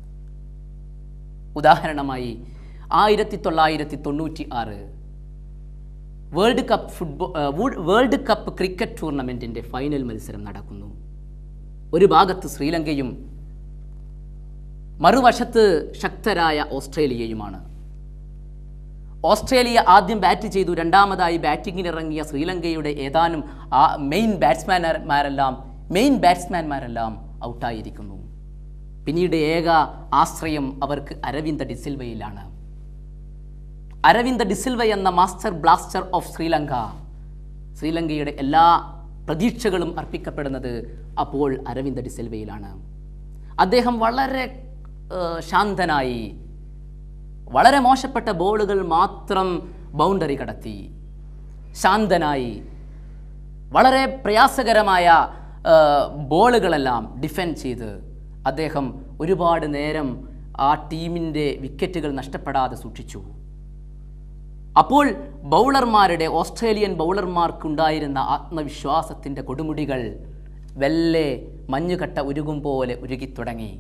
ഉദാഹരണമായി ആയിരത്തി തൊള്ളായിരത്തി തൊണ്ണൂറ്റി ആറ് world cup football world cup cricket ടൂർണമെൻറ്റിൻ്റെ ഫൈനൽ മത്സരം നടക്കുന്നു ഒരു ഭാഗത്ത് ശ്രീലങ്കയും മറുവശത്ത് ശക്തരായ ഓസ്ട്രേലിയയുമാണ് ഓസ്ട്രേലിയ ആദ്യം ബാറ്റ് ചെയ്തു രണ്ടാമതായി ബാറ്റിങ്ങിനിറങ്ങിയ ശ്രീലങ്കയുടെ ഏതാനും ആ മെയിൻ ബാറ്റ്സ്മാൻമാരെല്ലാം മെയിൻ ബാറ്റ്സ്മാൻമാരെല്ലാം ഔട്ടായിരിക്കുന്നു പിന്നീട് ഏക ആശ്രയം അവർക്ക് അരവിന്ദ ഡിസിൽവയിലാണ് അരവിന്ദ ഡിസിൽവ എന്ന മാസ്റ്റർ ബ്ലാസ്റ്റർ ഓഫ് ശ്രീലങ്ക ശ്രീലങ്കയുടെ എല്ലാ പ്രതീക്ഷകളും അർപ്പിക്കപ്പെടുന്നത് അപ്പോൾ അരവിന്ദ ഡിസിൽവയിലാണ് അദ്ദേഹം വളരെ ഏഹ്, ശാന്തനായി വളരെ മോശപ്പെട്ട ബോളുകൾ മാത്രം ബൗണ്ടറി കടത്തി ശാന്തനായി വളരെ പ്രയാസകരമായ ആ, ബോളുകളെല്ലാം ഡിഫെൻഡ് ചെയ്ത് അദ്ദേഹം ഒരുപാട് നേരം ആ ടീമിൻ്റെ വിക്കറ്റുകൾ നഷ്ടപ്പെടാതെ സൂക്ഷിച്ചു അപ്പോൾ ബൗളർമാരുടെ ഓസ്ട്രേലിയൻ ബൗളർമാർക്കുണ്ടായിരുന്ന ആത്മവിശ്വാസത്തിൻ്റെ കൊടുമുടികൾ വെല്ലെ മഞ്ഞുകട്ട ഉരുകും പോലെ ഉരുകിത്തുടങ്ങി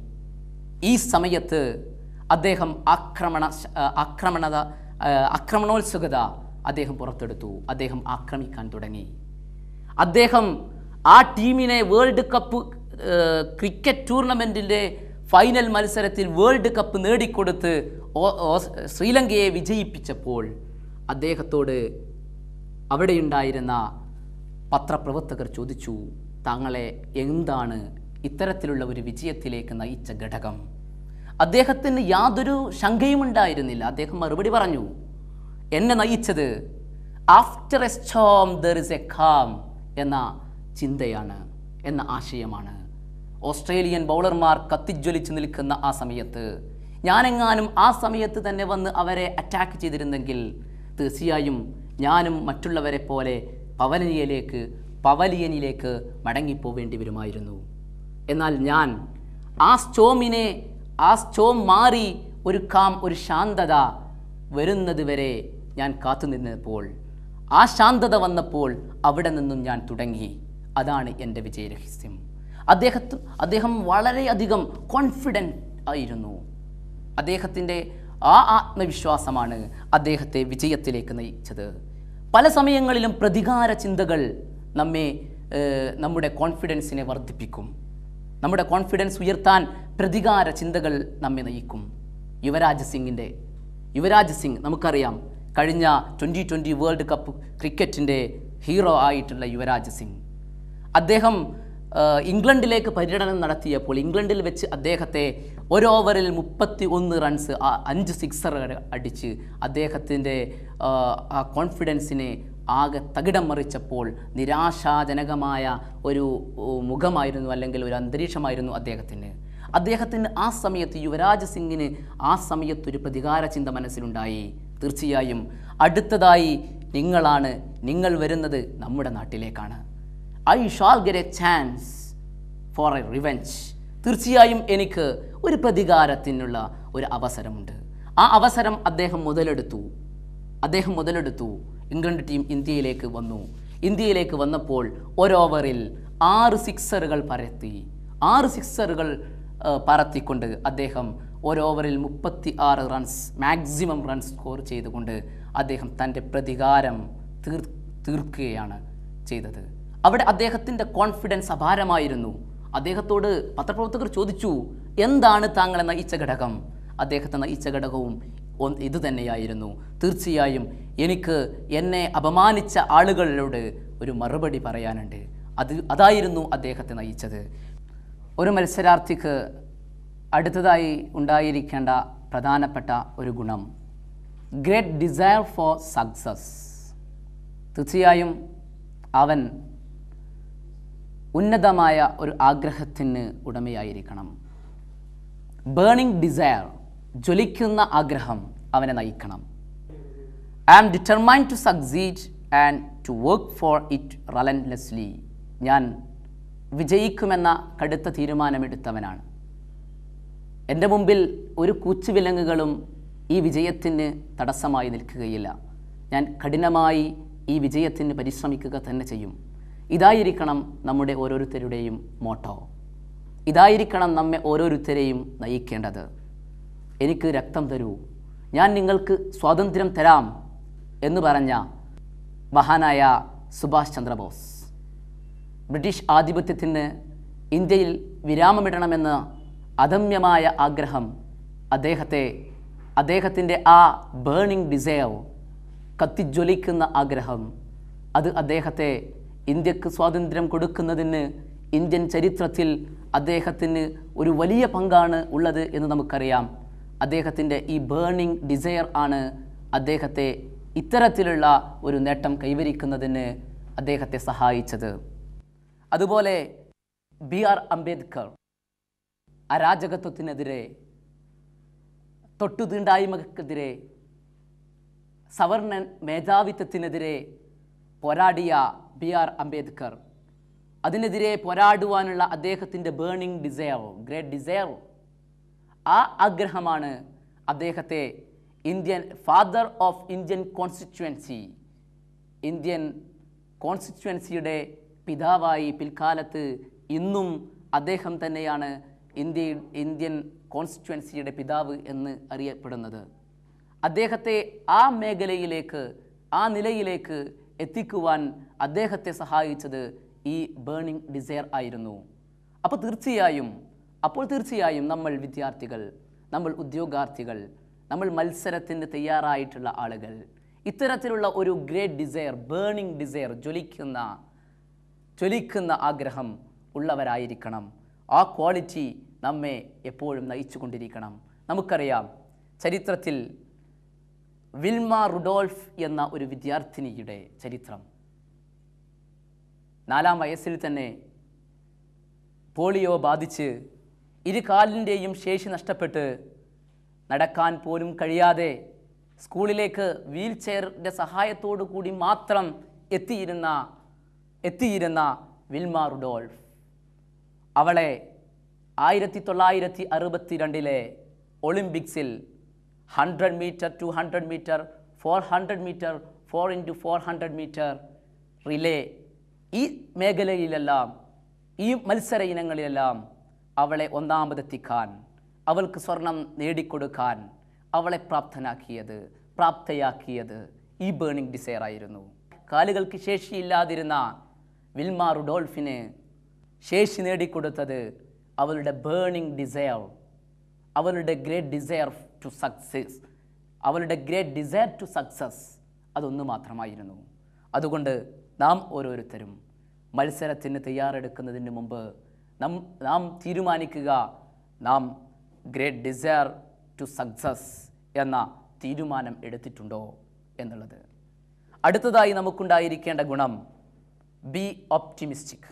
ഈ സമയത്ത് അദ്ദേഹം ആക്രമണ ആ, ആക്രമണത ആ, ആക്രമണോത്സുകത അദ്ദേഹം പുറത്തെടുത്തു അദ്ദേഹം ആക്രമിക്കാൻ തുടങ്ങി അദ്ദേഹം ആ ടീമിനെ വേൾഡ് കപ്പ് ഏഹ്, ക്രിക്കറ്റ് ടൂർണമെൻറ്റിൻ്റെ ഫൈനൽ മത്സരത്തിൽ വേൾഡ് കപ്പ് നേടിക്കൊടുത്ത് ഓ- ഓസ്- ശ്രീലങ്കയെ വിജയിപ്പിച്ചപ്പോൾ അദ്ദേഹത്തോട് അവിടെയുണ്ടായിരുന്ന പത്രപ്രവർത്തകർ ചോദിച്ചു താങ്കളെ എന്താണ് ഇത്തരത്തിലുള്ള ഒരു വിജയത്തിലേക്ക് നയിച്ച ഘടകം അദ്ദേഹത്തിന് യാതൊരു ശങ്കയും ഉണ്ടായിരുന്നില്ല അദ്ദേഹം മറുപടി പറഞ്ഞു എന്നെ നയിച്ചത് after a storm there is a calm എന്ന ചിന്തയാണ് എന്ന ആശയമാണ് ഓസ്ട്രേലിയൻ ബൗളർമാർ കത്തിജ്വലിച്ച് നിൽക്കുന്ന ആ സമയത്ത് ഞാനെങ്ങാനും ആ സമയത്ത് തന്നെ വന്ന് അവരെ അറ്റാക്ക് ചെയ്തിരുന്നെങ്കിൽ തീർച്ചയായും ഞാനും മറ്റുള്ളവരെ പോലെ പവലിയനിലേക്ക് പവലിയനിലേക്ക് മടങ്ങിപ്പോവേണ്ടി വരുമായിരുന്നു എന്നാൽ ഞാൻ ആ സ്റ്റോമിനെ ആ സ്റ്റോം മാറി ഒരു കാം ഒരു ശാന്തത വരുന്നത് വരെ ഞാൻ കാത്തുനിന്നപ്പോൾ ആ ശാന്തത വന്നപ്പോൾ അവിടെ നിന്നും ഞാൻ തുടങ്ങി അതാണ് എൻ്റെ വിജയരഹസ്യം അദ്ദേഹത്ത് അദ്ദേഹം വളരെയധികം കോൺഫിഡൻ്റ് ആയിരുന്നു അദ്ദേഹത്തിൻ്റെ ആ ആത്മവിശ്വാസമാണ് അദ്ദേഹത്തെ വിജയത്തിലേക്ക് നയിച്ചത് പല സമയങ്ങളിലും പ്രതികാര ചിന്തകൾ നമ്മെ ഏഹ്, നമ്മുടെ കോൺഫിഡൻസിനെ വർദ്ധിപ്പിക്കും നമ്മുടെ കോൺഫിഡൻസ് ഉയർത്താൻ പ്രതികാര ചിന്തകൾ നമ്മെ നയിക്കും യുവരാജ് സിംഗിൻ്റെ യുവരാജ് സിംഗ് നമുക്കറിയാം കഴിഞ്ഞ ട്വൻ്റി ട്വൻ്റി വേൾഡ് കപ്പ് ക്രിക്കറ്റിൻ്റെ ഹീറോ ആയിട്ടുള്ള യുവരാജ് സിംഗ് അദ്ദേഹം ആ, ഇംഗ്ലണ്ടിലേക്ക് പര്യടനം നടത്തിയപ്പോൾ ഇംഗ്ലണ്ടിൽ വെച്ച് അദ്ദേഹത്തെ ഒരു ഓവറിൽ മുപ്പത്തി ഒന്ന് റൺസ് ആ അഞ്ച് സിക്സർ അടിച്ച് അദ്ദേഹത്തിൻ്റെ ആ, ആ കോൺഫിഡൻസിനെ ആകെ തകിടം മറിച്ചപ്പോൾ നിരാശാജനകമായ ഒരു ഓ, മുഖമായിരുന്നു അല്ലെങ്കിൽ ഒരു അന്തരീക്ഷമായിരുന്നു അദ്ദേഹത്തിന് അദ്ദേഹത്തിന് ആ സമയത്ത് യുവരാജ് സിംഗിന് ആ സമയത്ത് ഒരു പ്രതികാര ചിന്ത മനസ്സിലുണ്ടായി തീർച്ചയായും അടുത്തതായി നിങ്ങളാണ് നിങ്ങൾ വരുന്നത് നമ്മുടെ നാട്ടിലേക്കാണ് I shall get a chance for a revenge തീർച്ചയായും എനിക്ക് ഒരു പ്രതികാരത്തിനുള്ള ഒരു അവസരമുണ്ട് ആ അവസരം അദ്ദേഹം മുതലെടുത്തു അദ്ദേഹം മുതലെടുത്തു ഇംഗ്ലണ്ട് ടീം ഇന്ത്യയിലേക്ക് വന്നു ഇന്ത്യയിലേക്ക് വന്നപ്പോൾ ഒരു ഓവറിൽ ആറ് സിക്സറുകൾ പരത്തി ആറ് സിക്സറുകൾ ആ, പറത്തിക്കൊണ്ട് അദ്ദേഹം ഒരു ഓവറിൽ മുപ്പത്തി ആറ് റൺസ് മാക്സിമം റൺസ് സ്കോർ ചെയ്തുകൊണ്ട് അദ്ദേഹം തൻ്റെ പ്രതികാരം തീർ തീർക്കുകയാണ് ചെയ്തത് അവിടെ അദ്ദേഹത്തിൻ്റെ കോൺഫിഡൻസ് അപാരമായിരുന്നു അദ്ദേഹത്തോട് പത്രപ്രവർത്തകർ ചോദിച്ചു എന്താണ് താങ്കളെ നയിച്ച ഘടകം അദ്ദേഹത്തെ നയിച്ച ഘടകവും ഒന്ന് ഇത് തന്നെയായിരുന്നു തീർച്ചയായും എനിക്ക് എന്നെ അപമാനിച്ച ആളുകളോട് ഒരു മറുപടി പറയാനുണ്ട് അത് അതായിരുന്നു അദ്ദേഹത്തെ നയിച്ചത് ഒരു മത്സരാർത്ഥിക്ക് അടുത്തതായി ഉണ്ടായിരിക്കേണ്ട പ്രധാനപ്പെട്ട ഒരു ഗുണം ഗ്രേറ്റ് ഡിസയർ ഫോർ സക്സസ് തീർച്ചയായും അവൻ ഉന്നതമായ ഒരു ആഗ്രഹത്തിന് ഉടമയായിരിക്കണം ബേണിംഗ് ഡിസയർ ജ്വലിക്കുന്ന ആഗ്രഹം അവനെ നയിക്കണം I am determine to succeed and to work for it relentlessly ഞാൻ വിജയിക്കുമെന്ന കടുത്ത തീരുമാനമെടുത്തവനാണ് എൻ്റെ മുമ്പിൽ ഒരു കൂച്ചുവിലങ്ങുകളും ഈ വിജയത്തിന് തടസ്സമായി നിൽക്കുകയില്ല ഞാൻ കഠിനമായി ഈ വിജയത്തിന് പരിശ്രമിക്കുക തന്നെ ചെയ്യും ഇതായിരിക്കണം നമ്മുടെ ഓരോരുത്തരുടെയും മോട്ടോ ഇതായിരിക്കണം നമ്മെ ഓരോരുത്തരെയും നയിക്കേണ്ടത് എനിക്ക് രക്തം തരൂ ഞാൻ നിങ്ങൾക്ക് സ്വാതന്ത്ര്യം തരാം എന്ന് പറഞ്ഞ മഹാനായ സുഭാഷ് ചന്ദ്രബോസ് ബ്രിട്ടീഷ് ആധിപത്യത്തിന് ഇന്ത്യയിൽ വിരാമമിടണമെന്ന അദമ്യമായ ആഗ്രഹം അദ്ദേഹത്തെ അദ്ദേഹത്തിൻ്റെ ആ ബേണിംഗ് ഡിസയർ കത്തിജ്വലിക്കുന്ന ആഗ്രഹം അത് അദ്ദേഹത്തെ ഇന്ത്യക്ക് സ്വാതന്ത്ര്യം കൊടുക്കുന്നതിന് ഇന്ത്യൻ ചരിത്രത്തിൽ അദ്ദേഹത്തിന് ഒരു വലിയ പങ്കാണ് ഉള്ളത് എന്ന് നമുക്കറിയാം അദ്ദേഹത്തിൻ്റെ ഈ ബേണിംഗ് ഡിസയർ ആണ് അദ്ദേഹത്തെ ഇത്തരത്തിലുള്ള ഒരു നേട്ടം കൈവരിക്കുന്നതിന് അദ്ദേഹത്തെ സഹായിച്ചത് അതുപോലെ ബി ആർ അംബേദ്കർ അരാജകത്വത്തിനെതിരെ തൊട്ടുതീണ്ടായ്മക്കെതിരെ സവർണൻ മേധാവിത്വത്തിനെതിരെ പോരാടിയ ബി ആർ അംബേദ്കർ അതിനെതിരെ പോരാടുവാനുള്ള അദ്ദേഹത്തിൻ്റെ ബേണിംഗ് ഡിസയർ ഗ്രേറ്റ് ഡിസയർ ആ ആഗ്രഹമാണ് അദ്ദേഹത്തെ Indian father of Indian constituency Indian കോൺസ്റ്റിറ്റ്യുവൻസിയുടെ പിതാവായി പിൽക്കാലത്ത് ഇന്നും അദ്ദേഹം തന്നെയാണ് ഇന്ത്യ ഇന്ത്യൻ കോൺസ്റ്റിറ്റ്യുവൻസിയുടെ പിതാവ് എന്ന് അറിയപ്പെടുന്നത് അദ്ദേഹത്തെ ആ മേഖലയിലേക്ക് ആ നിലയിലേക്ക് എത്തിക്കുവാൻ അദ്ദേഹത്തെ സഹായിച്ചത് ഈ ബേണിംഗ് ഡിസയർ ആയിരുന്നു അപ്പോൾ തീർച്ചയായും അപ്പോൾ തീർച്ചയായും നമ്മൾ വിദ്യാർത്ഥികൾ നമ്മൾ ഉദ്യോഗാർത്ഥികൾ നമ്മൾ മത്സരത്തിന് തയ്യാറായിട്ടുള്ള ആളുകൾ ഇത്തരത്തിലുള്ള ഒരു ഗ്രേറ്റ് ഡിസയർ ബേണിംഗ് ഡിസയർ ജ്വലിക്കുന്ന ജ്വലിക്കുന്ന ആഗ്രഹം ഉള്ളവരായിരിക്കണം ആ ക്വാളിറ്റി നമ്മെ എപ്പോഴും നയിച്ചുകൊണ്ടിരിക്കണം നമുക്കറിയാം ചരിത്രത്തിൽ വിൽമ റുഡോൾഫ് എന്ന ഒരു വിദ്യാർത്ഥിനിയുടെ ചരിത്രം നാലാം വയസ്സിൽ തന്നെ പോളിയോ ബാധിച്ച് ഇരു കാലിൻ്റെയും ശേഷി നഷ്ടപ്പെട്ട് നടക്കാൻ പോലും കഴിയാതെ സ്കൂളിലേക്ക് വീൽ ചെയറിൻ്റെ സഹായത്തോടു കൂടി മാത്രം എത്തിയിരുന്ന എത്തിയിരുന്ന വിൽമ റുഡോൾഫ് അവളെ ആയിരത്തി തൊള്ളായിരത്തി അറുപത്തി രണ്ടിലെ ഒളിമ്പിക്സിൽ hundred metre two hundred metre four hundred metre four into four hundred metre relay ഈ മേഖലയിലെല്ലാം ഈ മത്സര ഇനങ്ങളിലെല്ലാം അവളെ ഒന്നാമതെത്തിക്കാൻ അവൾക്ക് സ്വർണം നേടിക്കൊടുക്കാൻ അവളെ പ്രാപ്തനാക്കിയത് പ്രാപ്തയാക്കിയത് ഈ ബേണിംഗ് ഡിസയർ ആയിരുന്നു കാലുകൾക്ക് ശേഷിയില്ലാതിരുന്ന വിൽമ റുഡോൾഫിന് ശേഷി നേടിക്കൊടുത്തത് അവളുടെ ബേണിംഗ് ഡിസയർ അവളുടെ ഗ്രേറ്റ് ഡിസയർ ടു സക്സസ് അവളുടെ ഗ്രേറ്റ് ഡിസയർ ടു സക്സസ് അതൊന്നു മാത്രമായിരുന്നു അതുകൊണ്ട് നാം ഓരോരുത്തരും മത്സരത്തിന് തയ്യാറെടുക്കുന്നതിന് മുമ്പ് നം നാം തീരുമാനിക്കുക നാം ഗ്രേറ്റ് ഡിസയർ ടു സക്സസ് എന്ന തീരുമാനം എടുത്തിട്ടുണ്ടോ എന്നുള്ളത് അടുത്തതായി നമുക്കുണ്ടായിരിക്കേണ്ട ഗുണം ബി ഓപ്റ്റിമിസ്റ്റിക്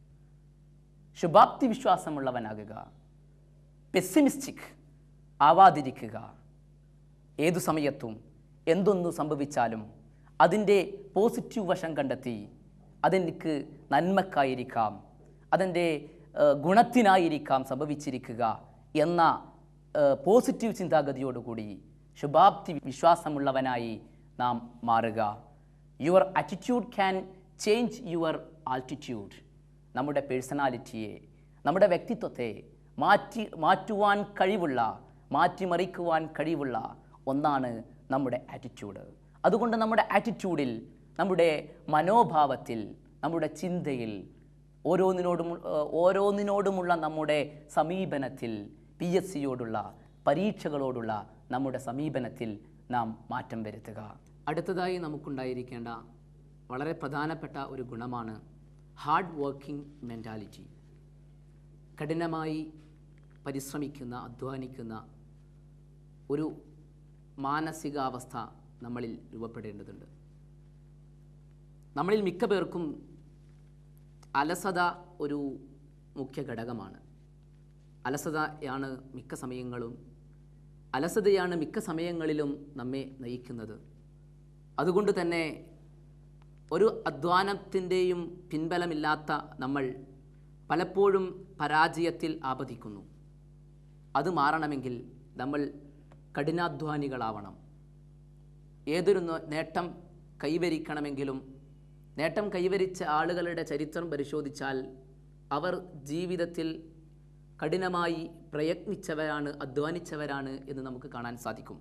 ശുഭാപ്തി വിശ്വാസമുള്ളവനാകുക പെസിമിസ്റ്റിക് ആവാതിരിക്കുക ഏതു സമയത്തും എന്തൊന്നു സംഭവിച്ചാലും അതിൻ്റെ പോസിറ്റീവ് വശം കണ്ടെത്തി അതെനിക്ക് നന്മക്കായിരിക്കാം അതിൻ്റെ ഏഹ്, ഗുണത്തിനായിരിക്കാം സംഭവിച്ചിരിക്കുക എന്ന ഏഹ്, പോസിറ്റീവ് ചിന്താഗതിയോടുകൂടി ശുഭാപ്തി വിശ്വാസമുള്ളവനായി നാം മാറുക your attitude can change your altitude നമ്മുടെ പേഴ്സണാലിറ്റിയെ നമ്മുടെ വ്യക്തിത്വത്തെ മാറ്റി മാറ്റുവാൻ കഴിവുള്ള മാറ്റിമറിക്കുവാൻ കഴിവുള്ള ഒന്നാണ് നമ്മുടെ ആറ്റിറ്റ്യൂഡ് അതുകൊണ്ട് നമ്മുടെ ആറ്റിറ്റ്യൂഡിൽ നമ്മുടെ മനോഭാവത്തിൽ നമ്മുടെ ചിന്തയിൽ ഓരോന്നിനോടും ഏഹ്, ഓരോന്നിനോടുമുള്ള നമ്മുടെ സമീപനത്തിൽ പി എസ് സിയോടുള്ള പരീക്ഷകളോടുള്ള നമ്മുടെ സമീപനത്തിൽ നാം മാറ്റം വരുത്തുക അടുത്തതായി നമുക്കുണ്ടായിരിക്കേണ്ട വളരെ പ്രധാനപ്പെട്ട ഒരു ഗുണമാണ് ഹാർഡ് വർക്കിംഗ് മെൻറ്റാലിറ്റി കഠിനമായി പരിശ്രമിക്കുന്ന അധ്വാനിക്കുന്ന ഒരു മാനസികാവസ്ഥ നമ്മളിൽ രൂപപ്പെടേണ്ടതുണ്ട് നമ്മളിൽ മിക്ക പേർക്കും അലസത ഒരു മുഖ്യ ഘടകമാണ് അലസതയാണ് മിക്ക സമയങ്ങളും അലസതയാണ് മിക്ക സമയങ്ങളിലും നമ്മെ നയിക്കുന്നത് അതുകൊണ്ട് തന്നെ ഒരു അധ്വാനത്തിൻ്റെയും പിൻബലമില്ലാത്ത നമ്മൾ പലപ്പോഴും പരാജയത്തിൽ ആപതിക്കുന്നു അത് മാറണമെങ്കിൽ നമ്മൾ കഠിനാധ്വാനികളാവണം ഏതൊരു നോ- നേട്ടം കൈവരിക്കണമെങ്കിലും നേട്ടം കൈവരിച്ച ആളുകളുടെ ചരിത്രം പരിശോധിച്ചാൽ അവർ ജീവിതത്തിൽ കഠിനമായി പ്രയത്നിച്ചവരാണ് അധ്വാനിച്ചവരാണ് എന്ന് നമുക്ക് കാണാൻ സാധിക്കും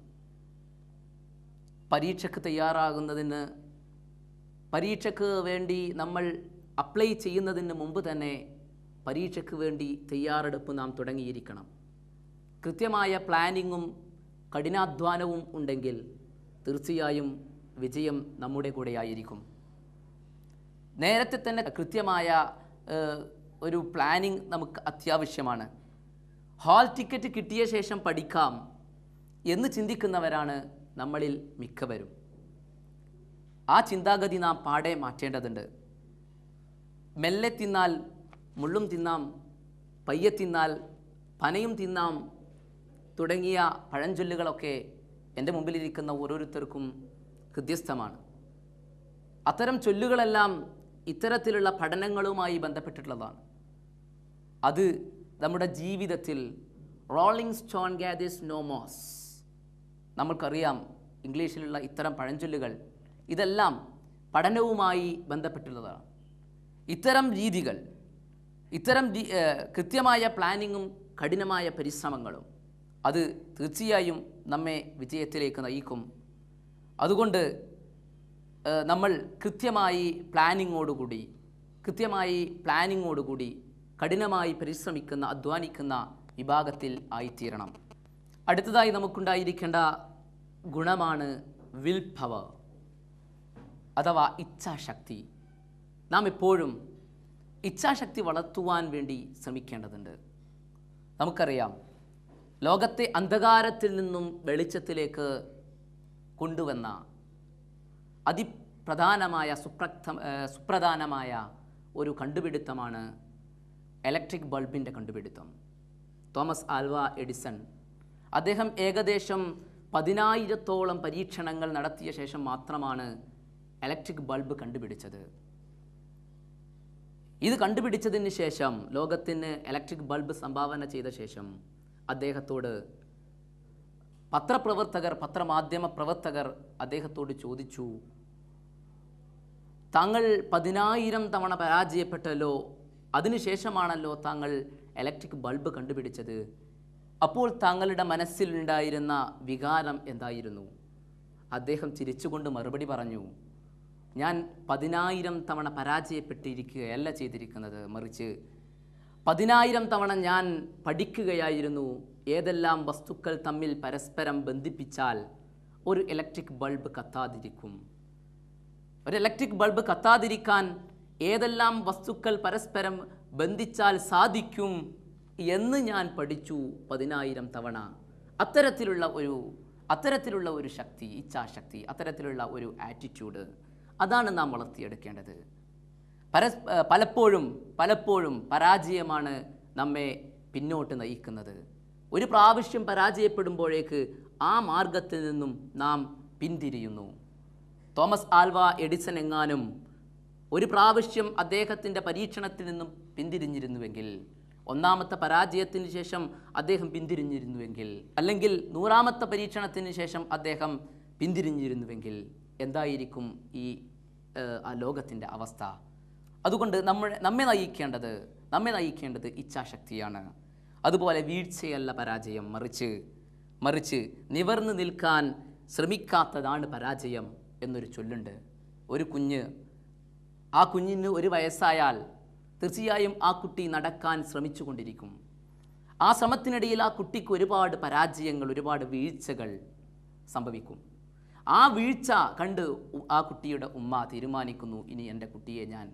പരീക്ഷയ്ക്ക് തയ്യാറാകുന്നതിന് പരീക്ഷയ്ക്ക് വേണ്ടി നമ്മൾ അപ്ലൈ ചെയ്യുന്നതിന് മുമ്പ് തന്നെ പരീക്ഷയ്ക്ക് വേണ്ടി തയ്യാറെടുപ്പ് നാം തുടങ്ങിയിരിക്കണം കൃത്യമായ പ്ലാനിങ്ങും കഠിനാധ്വാനവും ഉണ്ടെങ്കിൽ തീർച്ചയായും വിജയം നമ്മുടെ കൂടെയായിരിക്കും നേരത്തെ തന്നെ കൃത്യമായ ഏഹ്, ഒരു പ്ലാനിങ് നമുക്ക് അത്യാവശ്യമാണ് ഹാൾ ടിക്കറ്റ് കിട്ടിയ ശേഷം പഠിക്കാം എന്ന് ചിന്തിക്കുന്നവരാണ് നമ്മളിൽ മിക്കവരും ആ ചിന്താഗതി നാം പാടെ മാറ്റേണ്ടതുണ്ട് മെല്ലെ തിന്നാൽ മുള്ളും തിന്നാം പയ്യെ തിന്നാൽ പനയും തിന്നാം തുടങ്ങിയ പഴഞ്ചൊല്ലുകളൊക്കെ എൻ്റെ മുമ്പിലിരിക്കുന്ന ഓരോരുത്തർക്കും ഹൃദ്യസ്ഥമാണ് അത്തരം ചൊല്ലുകളെല്ലാം ഇത്തരത്തിലുള്ള പഠനങ്ങളുമായി ബന്ധപ്പെട്ടിട്ടുള്ളതാണ് അത് നമ്മുടെ ജീവിതത്തിൽ റോളിംഗ് സ്റ്റോൺ ഗാദേഴ്സ് നോമോസ് നമ്മൾക്കറിയാം ഇംഗ്ലീഷിലുള്ള ഇത്തരം പഴഞ്ചൊല്ലുകൾ ഇതെല്ലാം പഠനവുമായി ബന്ധപ്പെട്ടുള്ളതാണ് ഇത്തരം രീതികൾ ഇത്തരം ഡി- ഏഹ് കൃത്യമായ പ്ലാനിങ്ങും കഠിനമായ പരിശ്രമങ്ങളും അത് തീർച്ചയായും നമ്മെ വിജയത്തിലേക്ക് നയിക്കും അതുകൊണ്ട് ഏഹ് നമ്മൾ കൃത്യമായി പ്ലാനിങ്ങോടുകൂടി കൃത്യമായി പ്ലാനിങ്ങോടുകൂടി കഠിനമായി പരിശ്രമിക്കുന്ന അധ്വാനിക്കുന്ന വിഭാഗത്തിൽ ആയിത്തീരണം അടുത്തതായി നമുക്കുണ്ടായിരിക്കേണ്ട ഗുണമാണ് വിൽ പവർ അഥവാ ഇച്ഛാശക്തി നാം എപ്പോഴും ഇച്ഛാശക്തി വളർത്തുവാൻ വേണ്ടി ശ്രമിക്കേണ്ടതുണ്ട് നമുക്കറിയാം ലോകത്തെ അന്ധകാരത്തിൽ നിന്നും വെളിച്ചത്തിലേക്ക് കൊണ്ടുവന്ന അതിപ്രധാനമായ സുപ്രക്ത ഏഹ് സുപ്രധാനമായ ഒരു കണ്ടുപിടുത്തമാണ് ഇലക്ട്രിക് ബൾബിൻ്റെ കണ്ടുപിടുത്തം തോമസ് ആൽവ എഡിസൺ അദ്ദേഹം ഏകദേശം പതിനായിരത്തോളം പരീക്ഷണങ്ങൾ നടത്തിയ ശേഷം മാത്രമാണ് ഇലക്ട്രിക് ബൾബ് കണ്ടുപിടിച്ചത് ഇത് കണ്ടുപിടിച്ചതിന് ശേഷം ലോകത്തിന് ഇലക്ട്രിക് ബൾബ് സംഭാവന ചെയ്ത ശേഷം അദ്ദേഹത്തോട് പത്രപ്രവർത്തകർ പത്രമാധ്യമ പ്രവർത്തകർ അദ്ദേഹത്തോട് ചോദിച്ചു താങ്കൾ പതിനായിരം തവണ പരാജയപ്പെട്ടല്ലോ അതിനുശേഷമാണല്ലോ താങ്കൾ ഇലക്ട്രിക് ബൾബ് കണ്ടുപിടിച്ചത് അപ്പോൾ താങ്കളുടെ മനസ്സിലുണ്ടായിരുന്ന വികാരം എന്തായിരുന്നു അദ്ദേഹം ചിരിച്ചുകൊണ്ട് മറുപടി പറഞ്ഞു ഞാൻ പതിനായിരം തവണ പരാജയപ്പെട്ടിരിക്കുകയല്ല ചെയ്തിരിക്കുന്നത് മറിച്ച് പതിനായിരം തവണ ഞാൻ പഠിക്കുകയായിരുന്നു ഏതെല്ലാം വസ്തുക്കൾ തമ്മിൽ പരസ്പരം ബന്ധിപ്പിച്ചാൽ ഒരു ഇലക്ട്രിക് ബൾബ് കത്താതിരിക്കും ഒരു ഇലക്ട്രിക് ബൾബ് കത്താതിരിക്കാൻ ഏതെല്ലാം വസ്തുക്കൾ പരസ്പരം ബന്ധിച്ചാൽ സാധിക്കും എന്ന് ഞാൻ പഠിച്ചു പതിനായിരം തവണ അത്തരത്തിലുള്ള ഒരു അത്തരത്തിലുള്ള ഒരു ശക്തി ഇച്ഛാശക്തി അത്തരത്തിലുള്ള ഒരു ആറ്റിറ്റ്യൂഡ് അതാണ് നാം വളർത്തിയെടുക്കേണ്ടത് പരസ് ഏഹ് പലപ്പോഴും പലപ്പോഴും പരാജയമാണ് നമ്മെ പിന്നോട്ട് നയിക്കുന്നത് ഒരു പ്രാവശ്യം പരാജയപ്പെടുമ്പോഴേക്ക് ആ മാർഗത്തിൽ നിന്നും നാം പിന്തിരിയുന്നു തോമസ് ആൽവ എഡിസൺ എങ്ങാനും ഒരു പ്രാവശ്യം അദ്ദേഹത്തിൻ്റെ പരീക്ഷണത്തിൽ നിന്നും പിന്തിരിഞ്ഞിരുന്നുവെങ്കിൽ ഒന്നാമത്തെ പരാജയത്തിന് ശേഷം അദ്ദേഹം പിന്തിരിഞ്ഞിരുന്നുവെങ്കിൽ അല്ലെങ്കിൽ നൂറാമത്തെ പരീക്ഷണത്തിന് ശേഷം അദ്ദേഹം പിന്തിരിഞ്ഞിരുന്നുവെങ്കിൽ എന്തായിരിക്കും ഈ ഏഹ്, ആ ലോകത്തിൻ്റെ അവസ്ഥ അതുകൊണ്ട് നമ്മൾ നമ്മെ നയിക്കേണ്ടത് നമ്മെ നയിക്കേണ്ടത് ഇച്ഛാശക്തിയാണ് അതുപോലെ വീഴ്ചയല്ല പരാജയം മറിച്ച് മറിച്ച് നിവർന്നു നിൽക്കാൻ ശ്രമിക്കാത്തതാണ് പരാജയം എന്നൊരു ചൊല്ലുണ്ട് ഒരു കുഞ്ഞ് ആ കുഞ്ഞിന് ഒരു വയസ്സായാൽ തീർച്ചയായും ആ കുട്ടി നടക്കാൻ ശ്രമിച്ചുകൊണ്ടിരിക്കും ആ ശ്രമത്തിനിടയിൽ ആ കുട്ടിക്ക് ഒരുപാട് പരാജയങ്ങൾ ഒരുപാട് വീഴ്ചകൾ സംഭവിക്കും ആ വീഴ്ച കണ്ട് ഉ- ആ കുട്ടിയുടെ ഉമ്മ തീരുമാനിക്കുന്നു ഇനി എൻ്റെ കുട്ടിയെ ഞാൻ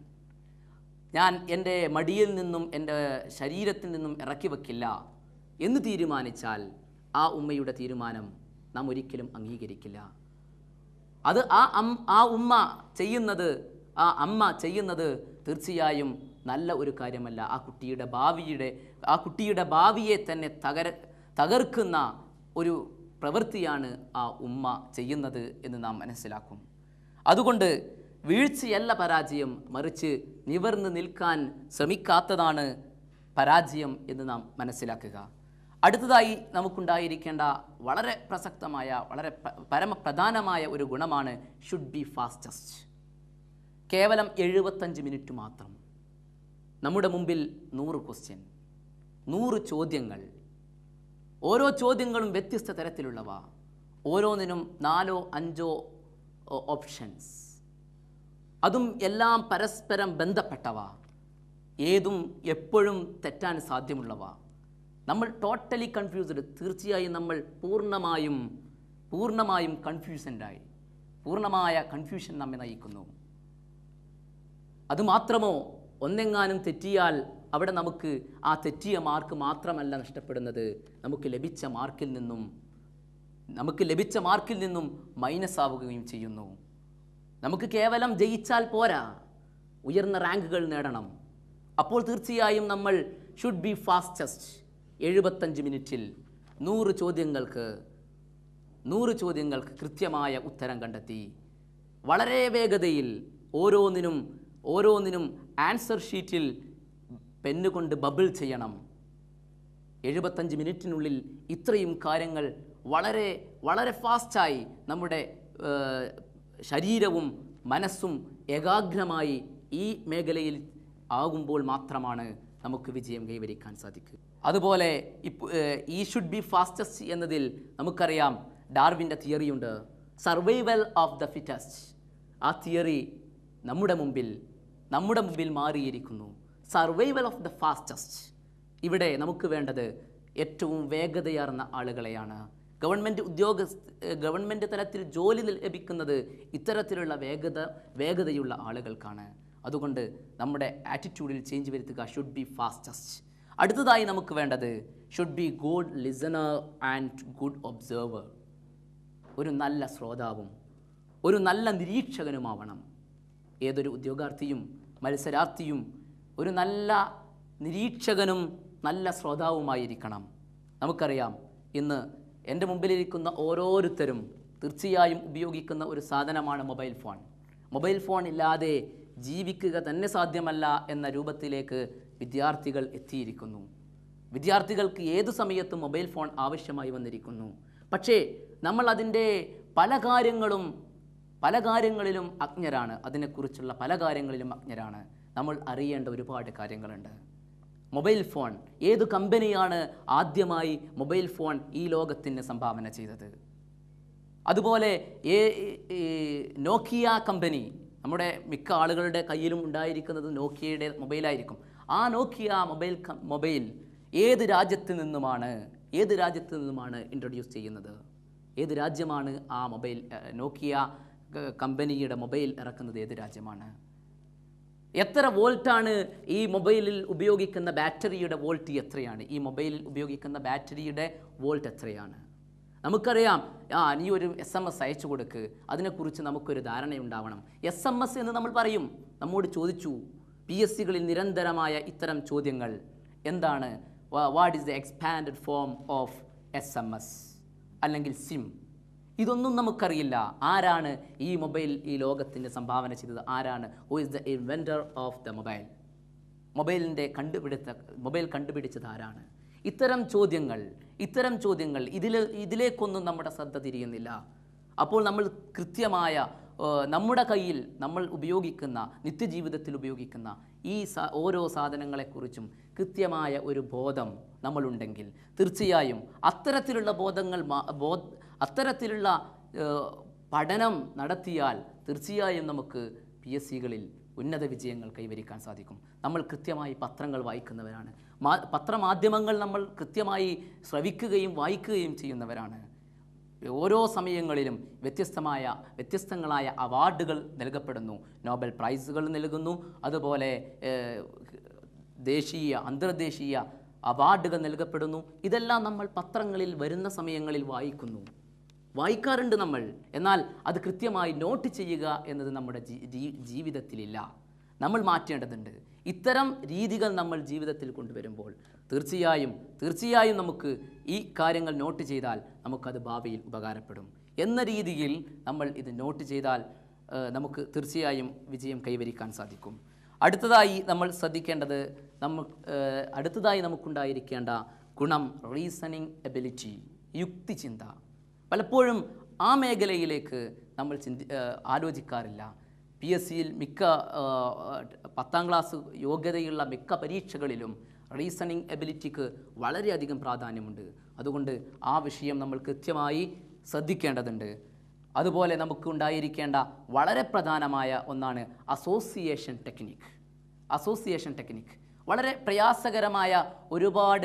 ഞാൻ എൻ്റെ മടിയിൽ നിന്നും എൻ്റെ ശരീരത്തിൽ നിന്നും ഇറക്കി വെക്കില്ല എന്ന് തീരുമാനിച്ചാൽ ആ ഉമ്മയുടെ തീരുമാനം നാം ഒരിക്കലും അംഗീകരിക്കില്ല അത് ആ അം ആ ഉമ്മ ചെയ്യുന്നത് ആ അമ്മ ചെയ്യുന്നത് തീർച്ചയായും നല്ല ഒരു കാര്യമല്ല ആ കുട്ടിയുടെ ഭാവിയുടെ ആ കുട്ടിയുടെ ഭാവിയെ തന്നെ തകര തകർക്കുന്ന ഒരു പ്രവൃത്തിയാണ് ആ ഉമ്മ ചെയ്യുന്നത് എന്ന് നാം മനസ്സിലാക്കും അതുകൊണ്ട് വീഴ്ചയല്ല പരാജയം മറിച്ച് നിവർന്ന് നിൽക്കാൻ ശ്രമിക്കാത്തതാണ് പരാജയം എന്ന് നാം മനസ്സിലാക്കുക അടുത്തതായി നമുക്കുണ്ടായിരിക്കേണ്ട വളരെ പ്രസക്തമായ വളരെ പ- പരമപ്രധാനമായ ഒരു ഗുണമാണ് ഷുഡ് ബി ഫാസ്റ്റസ്റ്റ് കേവലം എഴുപത്തഞ്ച് മിനിറ്റ് മാത്രം നമ്മുടെ മുമ്പിൽ നൂറ് ക്വസ്റ്റ്യൻ നൂറ് ചോദ്യങ്ങൾ ഓരോ ചോദ്യങ്ങളും വ്യത്യസ്ത തരത്തിലുള്ളവ ഓരോന്നിനും നാലോ അഞ്ചോ ഓപ്ഷൻസ് അതും എല്ലാം പരസ്പരം ബന്ധപ്പെട്ടവ ഏതും എപ്പോഴും തെറ്റാൻ സാധ്യമുള്ളവ നമ്മൾ ടോട്ടലി കൺഫ്യൂസ്ഡ് തീർച്ചയായും നമ്മൾ പൂർണ്ണമായും പൂർണ്ണമായും കൺഫ്യൂഷൻഡായി പൂർണ്ണമായ കൺഫ്യൂഷൻ നമ്മെ നയിക്കുന്നു അതുമാത്രമോ ഒന്നെങ്ങാനും തെറ്റിയാൽ അവിടെ നമുക്ക് ആ തെറ്റിയ മാർക്ക് മാത്രമല്ല നഷ്ടപ്പെടുന്നത് നമുക്ക് ലഭിച്ച മാർക്കിൽ നിന്നും നമുക്ക് ലഭിച്ച മാർക്കിൽ നിന്നും മൈനസ് ആവുകയും ചെയ്യുന്നു നമുക്ക് കേവലം ജയിച്ചാൽ പോരാ ഉയർന്ന റാങ്കുകൾ നേടണം അപ്പോൾ തീർച്ചയായും നമ്മൾ ഷുഡ് ബി ഫാസ്റ്റസ്റ്റ് എഴുപത്തഞ്ച് മിനിറ്റിൽ നൂറ് ചോദ്യങ്ങൾക്ക് നൂറ് ചോദ്യങ്ങൾക്ക് കൃത്യമായ ഉത്തരം കണ്ടെത്തി വളരെ വേഗതയിൽ ഓരോന്നിനും ഓരോന്നിനും ആൻസർ ഷീറ്റിൽ പെന്നുകൊണ്ട് ബബിൾ ചെയ്യണം എഴുപത്തഞ്ച് മിനിറ്റിനുള്ളിൽ ഇത്രയും കാര്യങ്ങൾ വളരെ വളരെ ഫാസ്റ്റായി നമ്മുടെ ഏഹ്, ശരീരവും മനസ്സും ഏകാഗ്രമായി ഈ മേഖലയിൽ ആകുമ്പോൾ മാത്രമാണ് നമുക്ക് വിജയം കൈവരിക്കാൻ സാധിക്കും അതുപോലെ ഇപ്പോൾ ഈ ഷുഡ് ബി ഫാസ്റ്റസ്റ്റ് എന്നതിൽ നമുക്കറിയാം ഡാർവിൻ്റെ തിയറിയുണ്ട് സർവൈവൽ ഓഫ് ദ ഫിറ്റസ്റ്റ് ആ തിയറി നമ്മുടെ മുമ്പിൽ നമ്മുടെ മുമ്പിൽ മാറിയിരിക്കുന്നു സർവൈവൽ ഓഫ് ദ ഫാസ്റ്റസ്റ്റ് ഇവിടെ നമുക്ക് വേണ്ടത് ഏറ്റവും വേഗതയാർന്ന ആളുകളെയാണ് ഗവൺമെൻറ് ഉദ്യോഗസ്ഥ ഗവൺമെൻറ് തലത്തിൽ ജോലി ലഭിക്കുന്നത് ഇത്തരത്തിലുള്ള വേഗത വേഗതയുള്ള ആളുകൾക്കാണ് അതുകൊണ്ട് നമ്മുടെ ആറ്റിറ്റ്യൂഡിൽ ചേഞ്ച് വരുത്തുക ഷുഡ് ബി ഫാസ്റ്റസ്റ്റ് അടുത്തതായി നമുക്ക് വേണ്ടത് should be good listener and good observer ഒരു നല്ല ശ്രോതാവും ഒരു നല്ല നിരീക്ഷകനുമാവണം ഏതൊരു ഉദ്യോഗാർത്ഥിയും മത്സരാർത്ഥിയും ഒരു നല്ല നിരീക്ഷകനും നല്ല ശ്രോതാവുമായിരിക്കണം നമുക്കറിയാം ഇന്ന് എൻ്റെ മുമ്പിലിരിക്കുന്ന ഓരോരുത്തരും തീർച്ചയായും ഉപയോഗിക്കുന്ന ഒരു സാധനമാണ് മൊബൈൽ ഫോൺ മൊബൈൽ ഫോൺ ഇല്ലാതെ ജീവിക്കുക തന്നെ സാധ്യമല്ല എന്ന രൂപത്തിലേക്ക് വിദ്യാർത്ഥികൾ എത്തിയിരിക്കുന്നു വിദ്യാർത്ഥികൾക്ക് ഏതു സമയത്തും മൊബൈൽ ഫോൺ ആവശ്യമായി വന്നിരിക്കുന്നു പക്ഷേ നമ്മൾ അതിൻ്റെ പല കാര്യങ്ങളും പല കാര്യങ്ങളിലും അജ്ഞരാണ് അതിനെക്കുറിച്ചുള്ള പല കാര്യങ്ങളിലും അജ്ഞരാണ് നമ്മൾ അറിയേണ്ട ഒരുപാട് കാര്യങ്ങളുണ്ട് മൊബൈൽ ഫോൺ ഏതു കമ്പനിയാണ് ആദ്യമായി മൊബൈൽ ഫോൺ ഈ ലോകത്തിന് സംഭാവന ചെയ്തത് അതുപോലെ ഏ ഈ നോക്കിയ കമ്പനി നമ്മുടെ മിക്ക ആളുകളുടെ കയ്യിലും ഉണ്ടായിരിക്കുന്നത് നോക്കിയയുടെ മൊബൈലായിരിക്കും ആ നോക്കിയ മൊബൈൽ ക- മൊബൈൽ ഏത് രാജ്യത്ത് നിന്നുമാണ് ഏത് രാജ്യത്ത് നിന്നുമാണ് ഇൻട്രൊഡ്യൂസ് ചെയ്യുന്നത് ഏത് രാജ്യമാണ് ആ മൊബൈൽ ഏഹ്, നോക്കിയ ക- കമ്പനിയുടെ മൊബൈൽ ഇറക്കുന്നത് ഏത് രാജ്യമാണ് എത്ര വോൾട്ടാണ് ഈ മൊബൈലിൽ ഉപയോഗിക്കുന്ന ബാറ്ററിയുടെ വോൾട്ട് എത്രയാണ് ഈ മൊബൈലിൽ ഉപയോഗിക്കുന്ന ബാറ്ററിയുടെ വോൾട്ട് എത്രയാണ് നമുക്കറിയാം ആ നീ ഒരു എസ് എം എസ് അയച്ചു കൊടുക്ക് അതിനെക്കുറിച്ച് നമുക്കൊരു ധാരണയുണ്ടാവണം എസ് എം എസ് എന്ന് നമ്മൾ പറയും നമ്മോട് ചോദിച്ചു പി എസ് സികളിൽ നിരന്തരമായ ഇത്തരം ചോദ്യങ്ങൾ എന്താണ് what is the expanded form of S M S അല്ലെങ്കിൽ സിം ഇതൊന്നും നമുക്കറിയില്ല ആരാണ് ഈ മൊബൈൽ ഈ ലോകത്തിന് സംഭാവന ചെയ്തത് ആരാണ് who is the inventor of the mobile മൊബൈലിൻ്റെ കണ്ടുപിടുത്ത മൊബൈൽ കണ്ടുപിടിച്ചത് ആരാണ് ഇത്തരം ചോദ്യങ്ങൾ ഇത്തരം ചോദ്യങ്ങൾ ഇതിൽ ഇതിലേക്കൊന്നും നമ്മുടെ ശ്രദ്ധ തിരിയുന്നില്ല അപ്പോൾ നമ്മൾ കൃത്യമായ ഏഹ്, നമ്മുടെ കയ്യിൽ നമ്മൾ ഉപയോഗിക്കുന്ന നിത്യജീവിതത്തിൽ ഉപയോഗിക്കുന്ന ഈ സ ഓരോ സാധനങ്ങളെക്കുറിച്ചും കൃത്യമായ ഒരു ബോധം നമ്മളുണ്ടെങ്കിൽ തീർച്ചയായും അത്തരത്തിലുള്ള ബോധങ്ങൾ മാ- ബോ അത്തരത്തിലുള്ള ഏഹ്, പഠനം നടത്തിയാൽ തീർച്ചയായും നമുക്ക് പി എസ് സികളിൽ ഉന്നത വിജയങ്ങൾ കൈവരിക്കാൻ സാധിക്കും നമ്മൾ കൃത്യമായി പത്രങ്ങൾ വായിക്കുന്നവരാണ് മാ പത്രമാധ്യമങ്ങൾ നമ്മൾ കൃത്യമായി ശ്രവിക്കുകയും വായിക്കുകയും ചെയ്യുന്നവരാണ് ഓരോ സമയങ്ങളിലും വ്യത്യസ്തമായ വ്യത്യസ്തങ്ങളായ അവാർഡുകൾ നൽകപ്പെടുന്നു നോബൽ പ്രൈസുകൾ നൽകുന്നു അതുപോലെ ഏഹ്, ദേശീയ അന്തർദേശീയ അവാർഡുകൾ നൽകപ്പെടുന്നു ഇതെല്ലാം നമ്മൾ പത്രങ്ങളിൽ വരുന്ന സമയങ്ങളിൽ വായിക്കുന്നു വായിക്കാറുണ്ട് നമ്മൾ എന്നാൽ അത് കൃത്യമായി നോട്ട് ചെയ്യുക എന്നത് നമ്മുടെ ജീ- ജീ- ജീവിതത്തിലില്ല നമ്മൾ മാറ്റേണ്ടതുണ്ട് ഇത്തരം രീതികൾ നമ്മൾ ജീവിതത്തിൽ കൊണ്ടുവരുമ്പോൾ തീർച്ചയായും തീർച്ചയായും നമുക്ക് ഈ കാര്യങ്ങൾ നോട്ട് ചെയ്താൽ നമുക്കത് ഭാവിയിൽ ഉപകാരപ്പെടും എന്ന രീതിയിൽ നമ്മൾ ഇത് നോട്ട് ചെയ്താൽ ഏഹ്, നമുക്ക് തീർച്ചയായും വിജയം കൈവരിക്കാൻ സാധിക്കും അടുത്തതായി നമ്മൾ ശ്രദ്ധിക്കേണ്ടത് നമ്മൾ ഏഹ്, അടുത്തതായി നമുക്കുണ്ടായിരിക്കേണ്ട ഗുണം റീസണിങ് എബിലിറ്റി യുക്തിചിന്ത പലപ്പോഴും ആ മേഖലയിലേക്ക് നമ്മൾ ചിന്തി ഏഹ്, ആലോചിക്കാറില്ല പി എസ് സിയിൽ മിക്ക ഏഹ്, പത്താം ക്ലാസ് യോഗ്യതയുള്ള മിക്ക പരീക്ഷകളിലും റീസണിങ് എബിലിറ്റിക്ക് വളരെയധികം പ്രാധാന്യമുണ്ട് അതുകൊണ്ട് ആ വിഷയം നമ്മൾ കൃത്യമായി ശ്രദ്ധിക്കേണ്ടതുണ്ട് അതുപോലെ നമുക്ക് ഉണ്ടായിരിക്കേണ്ട വളരെ പ്രധാനമായ ഒന്നാണ് അസോസിയേഷൻ ടെക്നിക്ക് അസോസിയേഷൻ ടെക്നിക്ക് വളരെ പ്രയാസകരമായ ഒരുപാട്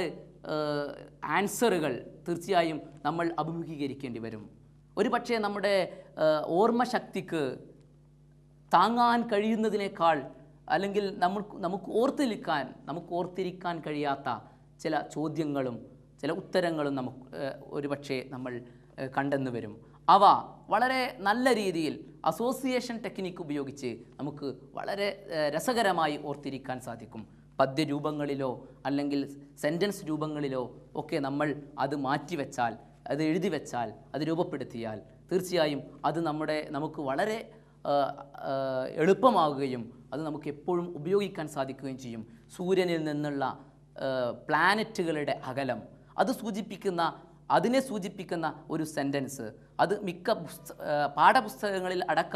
ആൻസറുകൾ തീർച്ചയായും നമ്മൾ അഭിമുഖീകരിക്കേണ്ടി വരും ഒരു പക്ഷേ നമ്മുടെ ഏഹ്, ഓർമ്മശക്തിക്ക് താങ്ങാൻ കഴിയുന്നതിനേക്കാൾ അല്ലെങ്കിൽ നമുക്ക് നമുക്ക് ഓർത്തിരിക്കാൻ നമുക്ക് ഓർത്തിരിക്കാൻ കഴിയാത്ത ചില ചോദ്യങ്ങളും ചില ഉത്തരങ്ങളും നമുക്ക് ഏഹ്, ഒരുപക്ഷെ നമ്മൾ ഏഹ്, കണ്ടെന്ന് വരും അവ വളരെ നല്ല രീതിയിൽ അസോസിയേഷൻ ടെക്നിക്ക് ഉപയോഗിച്ച് നമുക്ക് വളരെ ഏഹ്, രസകരമായി ഓർത്തിരിക്കാൻ സാധിക്കും പദ്യരൂപങ്ങളിലോ അല്ലെങ്കിൽ സെൻറ്റൻസ് രൂപങ്ങളിലോ ഒക്കെ നമ്മൾ അത് മാറ്റിവെച്ചാൽ അത് എഴുതി വെച്ചാൽ അത് രൂപപ്പെടുത്തിയാൽ തീർച്ചയായും അത് നമ്മുടെ നമുക്ക് വളരെ ആ, ആ, എളുപ്പമാവുകയും അത് നമുക്ക് എപ്പോഴും ഉപയോഗിക്കാൻ സാധിക്കുകയും ചെയ്യും സൂര്യനിൽ നിന്നുള്ള ആ, പ്ലാനറ്റുകളുടെ അകലം അത് സൂചിപ്പിക്കുന്ന അതിനെ സൂചിപ്പിക്കുന്ന ഒരു സെൻറ്റൻസ് അത് മിക്ക പുസ്ത ആ, പാഠപുസ്തകങ്ങളിൽ അടക്കം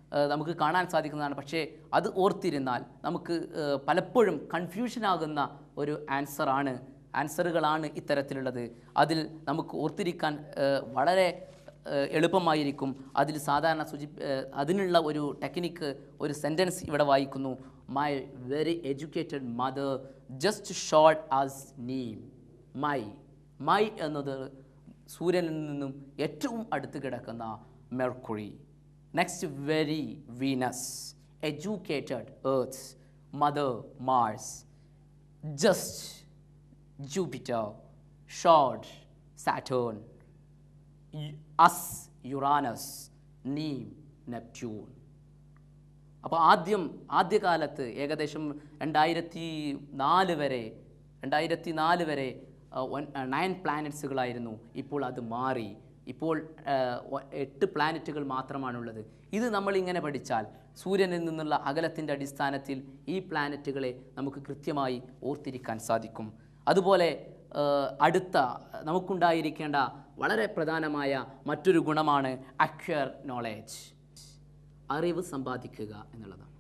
ഏഹ്, നമുക്ക് കാണാൻ സാധിക്കുന്നതാണ് പക്ഷേ അത് ഓർത്തിരുന്നാൽ നമുക്ക് ഏഹ്, പലപ്പോഴും കൺഫ്യൂഷനാകുന്ന ഒരു ആൻസറാണ് ആൻസറുകളാണ് ഇത്തരത്തിലുള്ളത് അതിൽ നമുക്ക് ഓർത്തിരിക്കാൻ ഏഹ്, വളരെ ഏഹ്, എളുപ്പമായിരിക്കും അതിൽ സാധാരണ സൂചി ഏഹ്, അതിനുള്ള ഒരു ടെക്നിക്ക് ഒരു സെൻറ്റൻസ് ഇവിടെ വായിക്കുന്നു my very educated mother just short as name my my എന്നത് സൂര്യനിൽ നിന്നും ഏറ്റവും അടുത്ത് കിടക്കുന്ന Mercury next very Venus educated Earth mother Mars just Jupiter short Saturn as Uranus name Neptune അപ്പോൾ ആദ്യം ആദ്യകാലത്ത് ഏകദേശം രണ്ടായിരത്തി നാല് വരെ രണ്ടായിരത്തി നാല് വരെ നയൻ പ്ലാനറ്റ്സുകളായിരുന്നു ഇപ്പോൾ അത് മാറി ഇപ്പോൾ ആ, ഒ- എട്ട് പ്ലാനറ്റുകൾ മാത്രമാണുള്ളത് ഇത് നമ്മൾ ഇങ്ങനെ പഠിച്ചാൽ സൂര്യനിൽ നിന്നുള്ള അകലത്തിൻ്റെ അടിസ്ഥാനത്തിൽ ഈ പ്ലാനറ്റുകളെ നമുക്ക് കൃത്യമായി ഓർത്തിരിക്കാൻ സാധിക്കും അതുപോലെ ആ, അടുത്ത നമുക്കുണ്ടായിരിക്കേണ്ട വളരെ പ്രധാനമായ മറ്റൊരു ഗുണമാണ് അക്വയർ നോളേജ് അറിവ് സമ്പാദിക്കുക എന്നുള്ളതാണ്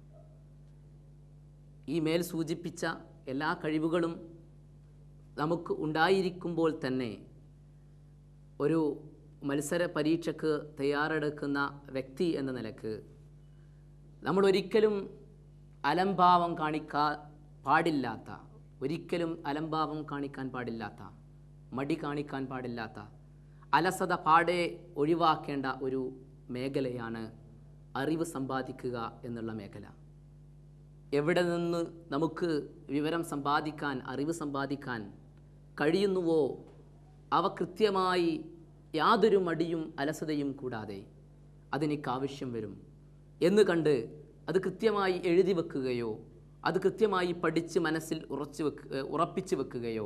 ഈ മേൽ സൂചിപ്പിച്ച എല്ലാ കഴിവുകളും നമുക്ക് ഉണ്ടായിരിക്കുമ്പോൾ തന്നെ ഒരു മത്സര പരീക്ഷയ്ക്ക് തയ്യാറെടുക്കുന്ന വ്യക്തി എന്ന നിലക്ക് നമ്മൾ ഒരിക്കലും അലംഭാവം കാണിക്കാ പാടില്ലാത്ത ഒരിക്കലും അലംഭാവം കാണിക്കാൻ പാടില്ലാത്ത മടി കാണിക്കാൻ പാടില്ലാത്ത അലസത പാടെ ഒഴിവാക്കേണ്ട ഒരു മേഖലയാണ് അറിവ് സമ്പാദിക്കുക എന്നുള്ള മേഖല എവിടെ നിന്ന് നമുക്ക് വിവരം സമ്പാദിക്കാൻ അറിവ് സമ്പാദിക്കാൻ കഴിയുന്നുവോ അവ കൃത്യമായി യാതൊരു മടിയും അലസതയും കൂടാതെ അതെനിക്ക് ആവശ്യം വരും എന്ന് കണ്ട് അത് കൃത്യമായി എഴുതി വെക്കുകയോ അത് കൃത്യമായി പഠിച്ച് മനസ്സിൽ ഉറച്ചു വെക്ക് ഏഹ് ഉറപ്പിച്ച് വെക്കുകയോ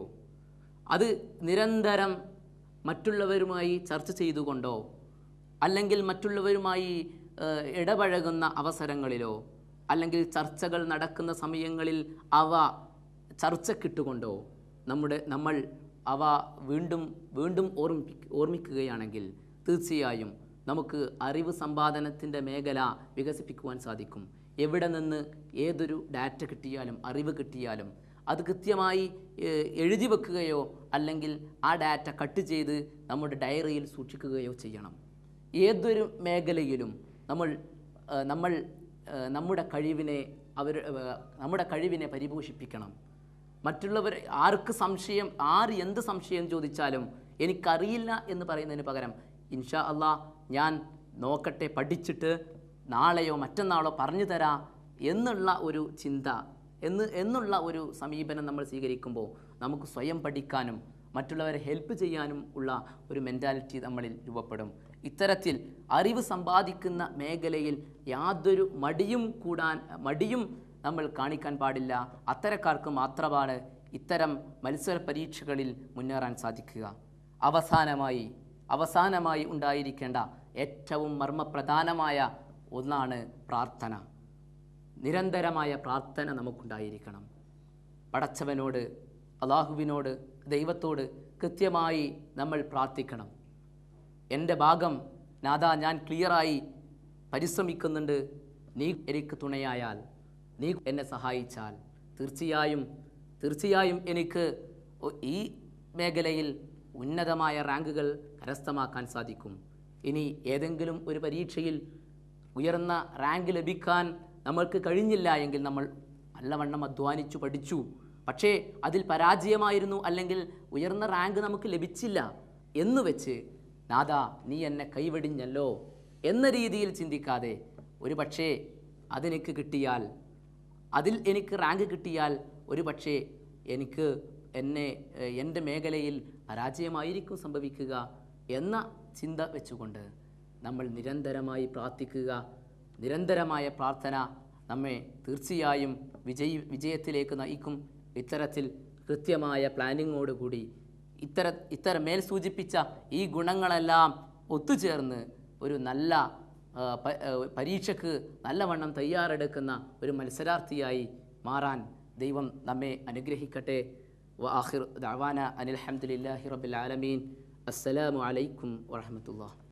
അത് നിരന്തരം മറ്റുള്ളവരുമായി ചർച്ച ചെയ്തുകൊണ്ടോ അല്ലെങ്കിൽ മറ്റുള്ളവരുമായി ഏഹ്, ഇടപഴകുന്ന അവസരങ്ങളിലോ അല്ലെങ്കിൽ ചർച്ചകൾ നടക്കുന്ന സമയങ്ങളിൽ അവ ചർച്ചക്കിട്ടുകൊണ്ടോ നമ്മുടെ നമ്മൾ അവ വീണ്ടും വീണ്ടും ഓർമ്മി ഓർമ്മിക്കുകയാണെങ്കിൽ തീർച്ചയായും നമുക്ക് അറിവ് സമ്പാദനത്തിൻ്റെ മേഖല വികസിപ്പിക്കുവാൻ സാധിക്കും എവിടെ നിന്ന് ഏതൊരു ഡാറ്റ കിട്ടിയാലും അറിവ് കിട്ടിയാലും അത് കൃത്യമായി ഏഹ്, എഴുതി വെക്കുകയോ അല്ലെങ്കിൽ ആ ഡാറ്റ കട്ട് ചെയ്ത് നമ്മുടെ ഡയറിയിൽ സൂക്ഷിക്കുകയോ ചെയ്യണം ഏതൊരു മേഖലയിലും നമ്മൾ ആ, നമ്മൾ ആ, നമ്മുടെ കഴിവിനെ അവർ ആ, നമ്മുടെ കഴിവിനെ പരിപോഷിപ്പിക്കണം മറ്റുള്ളവർ ആർക്ക് സംശയം ആര് എന്ത് സംശയം ചോദിച്ചാലും എനിക്കറിയില്ല എന്ന് പറയുന്നതിന് പകരം ഇൻഷാ അള്ളാ ഞാൻ നോക്കട്ടെ പഠിച്ചിട്ട് നാളെയോ മറ്റന്നാളോ പറഞ്ഞു തരാം എന്നുള്ള ഒരു ചിന്ത എന്ന് എന്നുള്ള ഒരു സമീപനം നമ്മൾ സ്വീകരിക്കുമ്പോൾ നമുക്ക് സ്വയം പഠിക്കാനും മറ്റുള്ളവരെ ഹെൽപ്പ് ചെയ്യാനും ഉള്ള ഒരു മെൻറ്റാലിറ്റി നമ്മളിൽ രൂപപ്പെടും ഇത്തരത്തിൽ അറിവ് സമ്പാദിക്കുന്ന മേഖലയിൽ യാതൊരു മടിയും കൂടാൻ മടിയും നമ്മൾ കാണിക്കാൻ പാടില്ല അത്തരക്കാർക്ക് മാത്രമാണ് ഇത്തരം മത്സര പരീക്ഷകളിൽ മുന്നേറാൻ സാധിക്കുക അവസാനമായി അവസാനമായി ഉണ്ടായിരിക്കേണ്ട ഏറ്റവും മർമ്മപ്രധാനമായ ഒന്നാണ് പ്രാർത്ഥന നിരന്തരമായ പ്രാർത്ഥന നമുക്കുണ്ടായിരിക്കണം പടച്ചവനോട് അള്ളാഹുവിനോട് ദൈവത്തോട് കൃത്യമായി നമ്മൾ പ്രാർത്ഥിക്കണം എൻ്റെ ഭാഗം നാദാ ഞാൻ ക്ലിയറായി പരിശ്രമിക്കുന്നുണ്ട് നീ എനിക്ക് തുണയായാൽ നീ എന്നെ സഹായിച്ചാൽ തീർച്ചയായും തീർച്ചയായും എനിക്ക് ഒ- ഈ മേഖലയിൽ ഉന്നതമായ റാങ്കുകൾ കരസ്ഥമാക്കാൻ സാധിക്കും ഇനി ഏതെങ്കിലും ഒരു പരീക്ഷയിൽ ഉയർന്ന റാങ്ക് ലഭിക്കാൻ നമ്മൾക്ക് കഴിഞ്ഞില്ല എങ്കിൽ നമ്മൾ നല്ലവണ്ണം അധ്വാനിച്ചു പഠിച്ചു പക്ഷേ അതിൽ പരാജയമായിരുന്നു അല്ലെങ്കിൽ ഉയർന്ന റാങ്ക് നമുക്ക് ലഭിച്ചില്ല എന്ന് വെച്ച് നാദാ നീ എന്നെ കൈവെടിഞ്ഞല്ലോ എന്ന രീതിയിൽ ചിന്തിക്കാതെ ഒരു പക്ഷേ അതെനിക്ക് കിട്ടിയാൽ അതിൽ എനിക്ക് റാങ്ക് കിട്ടിയാൽ ഒരു പക്ഷേ എനിക്ക് എന്നെ ഏഹ്, എൻ്റെ മേഖലയിൽ പരാജയമായിരിക്കും സംഭവിക്കുക എന്ന ചിന്ത വെച്ചുകൊണ്ട് നമ്മൾ നിരന്തരമായി പ്രാർത്ഥിക്കുക നിരന്തരമായ പ്രാർത്ഥന നമ്മെ തീർച്ചയായും വിജയി വിജയത്തിലേക്ക് നയിക്കും ഇത്തരത്തിൽ കൃത്യമായ പ്ലാനിങ്ങോടുകൂടി ഇത്തര ഇത്തരം മേൽ സൂചിപ്പിച്ച ഈ ഗുണങ്ങളെല്ലാം ഒത്തുചേർന്ന് ഒരു നല്ല ആ, പ- ആ, പരീക്ഷയ്ക്ക് നല്ലവണ്ണം തയ്യാറെടുക്കുന്ന ഒരു മത്സരാർത്ഥിയായി മാറാൻ ദൈവം നമ്മെ അനുഗ്രഹിക്കട്ടെ വ ആഖിർ ദഅവാന അനിൽ ഹംദുലില്ലാഹി റബ്ബിൽ ആലമീൻ അസ്സലാമു അലൈക്കും വറഹ്മത്തുള്ളാഹി